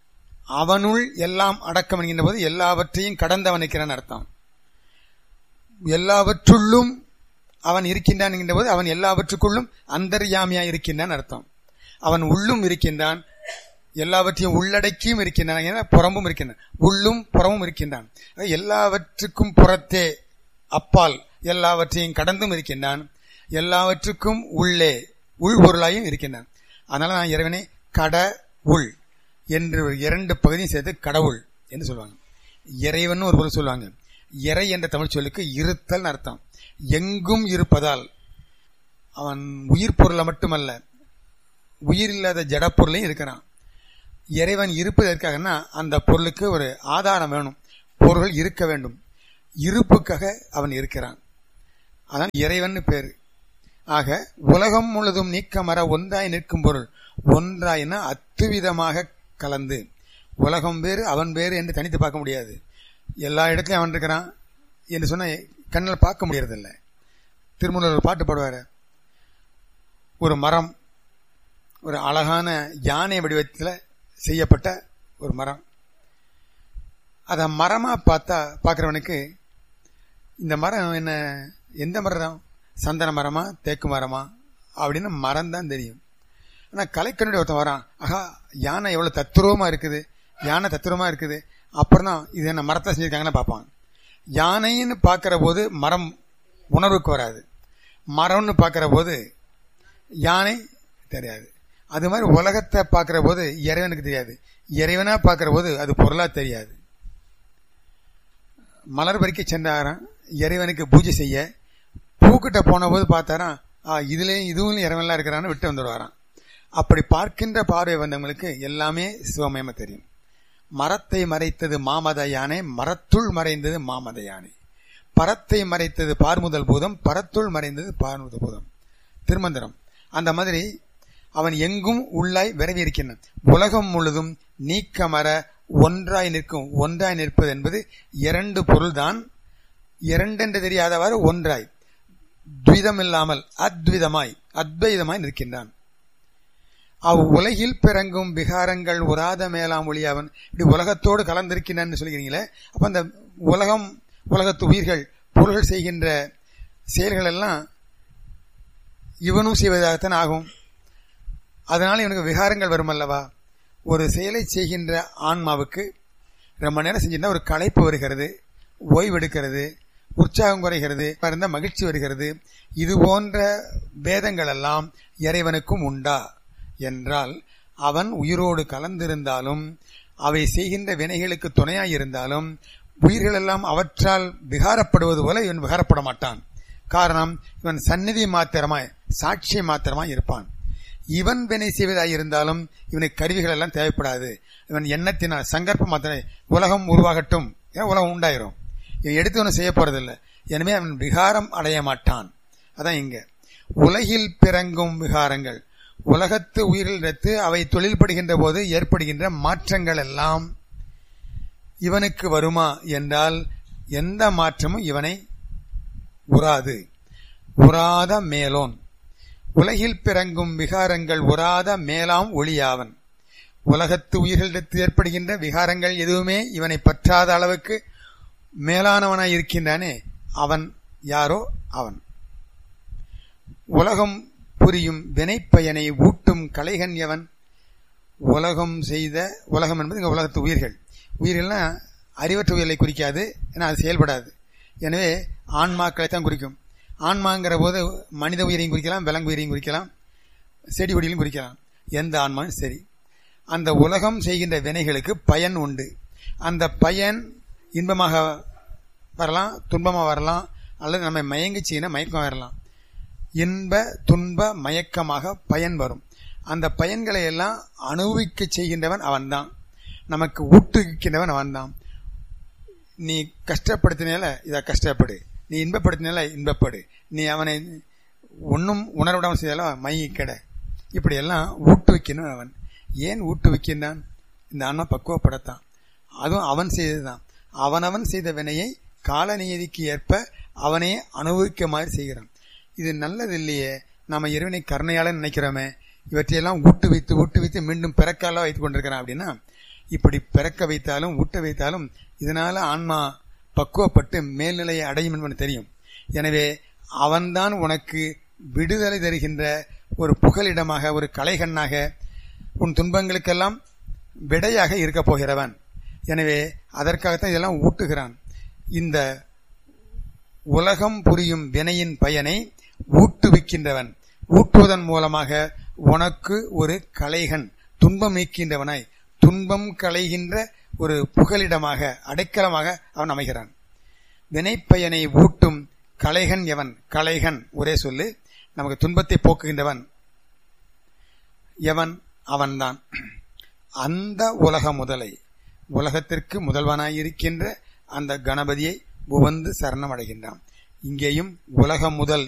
அவனுள் எல்லாம் அடக்கம் என்கின்ற போது எல்லாவற்றையும் கடந்தவன் இருக்கிறான் அர்த்தம் எல்லாவற்றுள்ளும் அவன் இருக்கின்றான் என்கின்ற போது அவன் எல்லாவற்றுக்குள்ளும் அந்தர்யாமியா இருக்கின்றான் அர்த்தம் அவன் உள்ளும் இருக்கின்றான் எல்லாவற்றையும் உள்ளடக்கியும் இருக்கின்றான் என புறம்பும் இருக்கின்றான் உள்ளும் புறமும் இருக்கின்றான் அதாவது எல்லாவற்றுக்கும் புறத்தே அப்பால் எல்லாவற்றையும் கடந்தும் இருக்கின்றான் எல்லாவற்றுக்கும் உள்ளே உள் பொருளாயும் இருக்கின்றான் அதனால நான் இறைவனை கட உள் என்று ஒரு இரண்டு பகுதியும் சேர்த்து கடவுள் என்று சொல்லுவாங்க இறைவன் ஒரு பொருள் சொல்லுவாங்க இறை என்ற தமிழ் சொல்லுக்கு இருத்தல் அர்த்தம் எங்கும் இருப்பதால் அவன் உயிர் பொருளை மட்டுமல்ல உயிர் இல்லாத ஜட பொருளையும் இருக்கிறான் இறைவன் இருப்பது எதற்காகனா அந்த பொருளுக்கு ஒரு ஆதாரம் வேணும் பொருள் இருக்க வேண்டும் இருப்புக்காக அவன் இருக்கிறான் அதான் இறைவன் பேர் ஆக உலகம் முழுதும் நீக்கமர ஒன்றாய் நிற்கும் பொருள் ஒன்றாயினா அத்துவிதமாக கலந்து உலகம் வேறு அவன் வேறு என்று தனித்து பார்க்க முடியாது எல்லா இடத்துலையும் அவன் இருக்கிறான் என்று சொன்ன கண்ணில் பார்க்க முடியறதில்ல திருமூலர் ஒரு பாட்டு பாடுவார் ஒரு மரம் ஒரு அழகான யானை வடிவத்தில் செய்யப்பட்ட ஒரு மரம் அதை மரமா பார்த்தா பார்க்குறவனுக்கு இந்த மரம் என்ன எந்த மரம் சந்தன மரமா தேக்கு மரமா அப்படின்னு மரம் தான் தெரியும் ஆனால் கலைக்கண்ணுடைய ஒருத்தன் வரான் ஆஹா யானை எவ்வளோ தத்துருவமா இருக்குது யானை தத்துருவமா இருக்குது அப்புறம் தான் இது என்ன மரத்தை செஞ்சிருக்காங்கன்னு பார்ப்பான் யானைன்னு பார்க்கிற போது மரம் உணர்வுக்கு வராது மரம்னு பார்க்கிற போது யானை தெரியாது அது மாதிரி உலகத்தை பார்க்கிற போது இறைவனுக்கு தெரியாது இறைவனா பார்க்கிற போது அது பொருளா தெரியாது மலர் பறிக்க சென்றாராம் இறைவனுக்கு பூஜை செய்ய பூக்கிட்ட போன போது பார்த்தாராம் ஆ இதுலயும் இதுவும் இறைவன்லாம் இருக்கிறான்னு விட்டு வந்துடுவாராம் அப்படி பார்க்கின்ற பார்வை வந்தவங்களுக்கு எல்லாமே சிவமயமா தெரியும் மரத்தை மறைத்தது மாமத யானை மரத்துள் மறைந்தது மாமத யானை பரத்தை மறைத்தது பார்முதல் பூதம் பரத்துள் மறைந்தது பார்முதல் பூதம் திருமந்திரம் அந்த மாதிரி அவன் எங்கும் உள்ளாய் விரவி இருக்கின்றான் உலகம் முழுதும் நீக்கமர ஒன்றாய் நிற்கும் ஒன்றாய் நிற்பது என்பது இரண்டு பொருள்தான் இரண்டென்று தெரியாதவாறு ஒன்றாய் துவிதம் இல்லாமல் அத்விதமாய் அத்வைதமாய் நிற்கின்றான் அவ் உலகில் பிறங்கும் விகாரங்கள் உராத மேலாம் ஒளி அவன் இப்படி உலகத்தோடு கலந்திருக்கின்றான்னு சொல்கிறீங்களே அப்ப அந்த உலகம் உலகத்து உயிர்கள் பொருள்கள் செய்கின்ற செயல்கள் எல்லாம் இவனும் செய்வதாகத்தான் ஆகும் அதனால இவனுக்கு விகாரங்கள் வரும் அல்லவா ஒரு செயலை செய்கின்ற ஆன்மாவுக்கு ரொம்ப நேரம் செஞ்சிருந்தா ஒரு களைப்பு வருகிறது ஓய்வெடுக்கிறது உற்சாகம் குறைகிறது இருந்த மகிழ்ச்சி வருகிறது இது போன்ற பேதங்கள் எல்லாம் இறைவனுக்கும் உண்டா என்றால் அவன் உயிரோடு கலந்திருந்தாலும் அவை செய்கின்ற வினைகளுக்கு துணையாயிருந்தாலும் உயிர்கள் எல்லாம் அவற்றால் விகாரப்படுவது போல இவன் விகாரப்பட மாட்டான் காரணம் இவன் சந்நிதி மாத்திரமாய் சாட்சி மாத்திரமாய் இருப்பான் இவன் வினை செய்வதாயிருந்தாலும் இவனுக்கு கருவிகள் எல்லாம் தேவைப்படாது இவன் எண்ணத்தினால் சங்கற்பம் மாத்திரம் உலகம் உருவாகட்டும் ஏன்னா உலகம் உண்டாயிரும் இவன் எடுத்து ஒன்றும் செய்ய போறதில்லை எனவே அவன் விகாரம் அடைய மாட்டான் அதான் இங்க உலகில் பிறங்கும் விகாரங்கள் உலகத்து உயிரிழத்து அவை தொழில்படுகின்ற போது ஏற்படுகின்ற மாற்றங்கள் எல்லாம் இவனுக்கு வருமா என்றால் எந்த மாற்றமும் இவனை உறாது உறாத மேலோன் உலகில் பிறங்கும் விகாரங்கள் உறாத மேலாம் ஒளியாவன் உலகத்து உயிர்களிடத்து ஏற்படுகின்ற விகாரங்கள் எதுவுமே இவனை பற்றாத அளவுக்கு மேலானவனாய் இருக்கின்றானே அவன் யாரோ அவன் உலகம் புரியும் வினைப்பயனை ஊட்டும் கலைகன் எவன் உலகம் செய்த உலகம் என்பது இங்க உலகத்து உயிர்கள் உயிர்கள்னா அறிவற்ற உயிர்களை குறிக்காது ஏன்னா அது செயல்படாது எனவே ஆன்மாக்களை தான் குறிக்கும் ஆன்மாங்கிற போது மனித உயிரையும் குறிக்கலாம் விலங்கு உயிரையும் குறிக்கலாம் செடி கொடியிலும் குறிக்கலாம் எந்த ஆன்மாவும் சரி அந்த உலகம் செய்கின்ற வினைகளுக்கு பயன் உண்டு அந்த பயன் இன்பமாக வரலாம் துன்பமாக வரலாம் அல்லது நம்ம மயங்கி செய்யின மயக்கம் வரலாம் இன்ப துன்ப மயக்கமாக பயன் வரும் அந்த பயன்களை எல்லாம் அனுபவிக்க செய்கின்றவன் அவன்தான் நமக்கு ஊட்டுவிக்கின்றவன் அவன்தான் நீ கஷ்டப்படுத்தினால இதை கஷ்டப்படு நீ இன்பப்படுத்தினால இன்பப்படு நீ அவனை ஒன்றும் உணர்விடாமல் செய்தாலும் மைய கடை இப்படியெல்லாம் ஊட்டுவிக்கணும் அவன் ஏன் ஊட்டுவிக்கின்றான் இந்த ஆன்மா பக்குவப்படத்தான் அதுவும் அவன் செய்ததுதான் அவனவன் செய்த வினையை கால நியதிக்கு ஏற்ப அவனே அனுபவிக்க மாதிரி செய்கிறான் இது நல்லது இல்லையே நாம இறைவனை கருணையால நினைக்கிறோமே இவற்றையெல்லாம் ஊட்டு வைத்து ஊட்டு வைத்து மீண்டும் பிறக்கால வைத்துக் கொண்டிருக்கிறான் அப்படின்னா இப்படி பிறக்க வைத்தாலும் ஊட்ட வைத்தாலும் இதனால ஆன்மா பக்குவப்பட்டு மேல்நிலையை அடையும் என்பது தெரியும் எனவே அவன்தான் உனக்கு விடுதலை தருகின்ற ஒரு புகலிடமாக ஒரு கலைகண்ணாக உன் துன்பங்களுக்கெல்லாம் விடையாக இருக்கப் போகிறவன் எனவே அதற்காகத்தான் இதெல்லாம் ஊட்டுகிறான் இந்த உலகம் புரியும் வினையின் பயனை ஊட்டுவிக்கின்றவன் ஊட்டுவதன் மூலமாக உனக்கு ஒரு கலைகன் துன்பம் நீக்கின்றவனாய் துன்பம் களைகின்ற ஒரு புகலிடமாக அடைக்கலமாக அவன் அமைகிறான் வினைப்பயனை ஊட்டும் கலைகன் எவன் கலைகன் ஒரே சொல்லு நமக்கு துன்பத்தை போக்குகின்றவன் எவன் அவன்தான் அந்த உலக முதலை உலகத்திற்கு முதல்வனாயிருக்கின்ற அந்த கணபதியை உவந்து சரணம் அடைகின்றான் இங்கேயும் உலக முதல்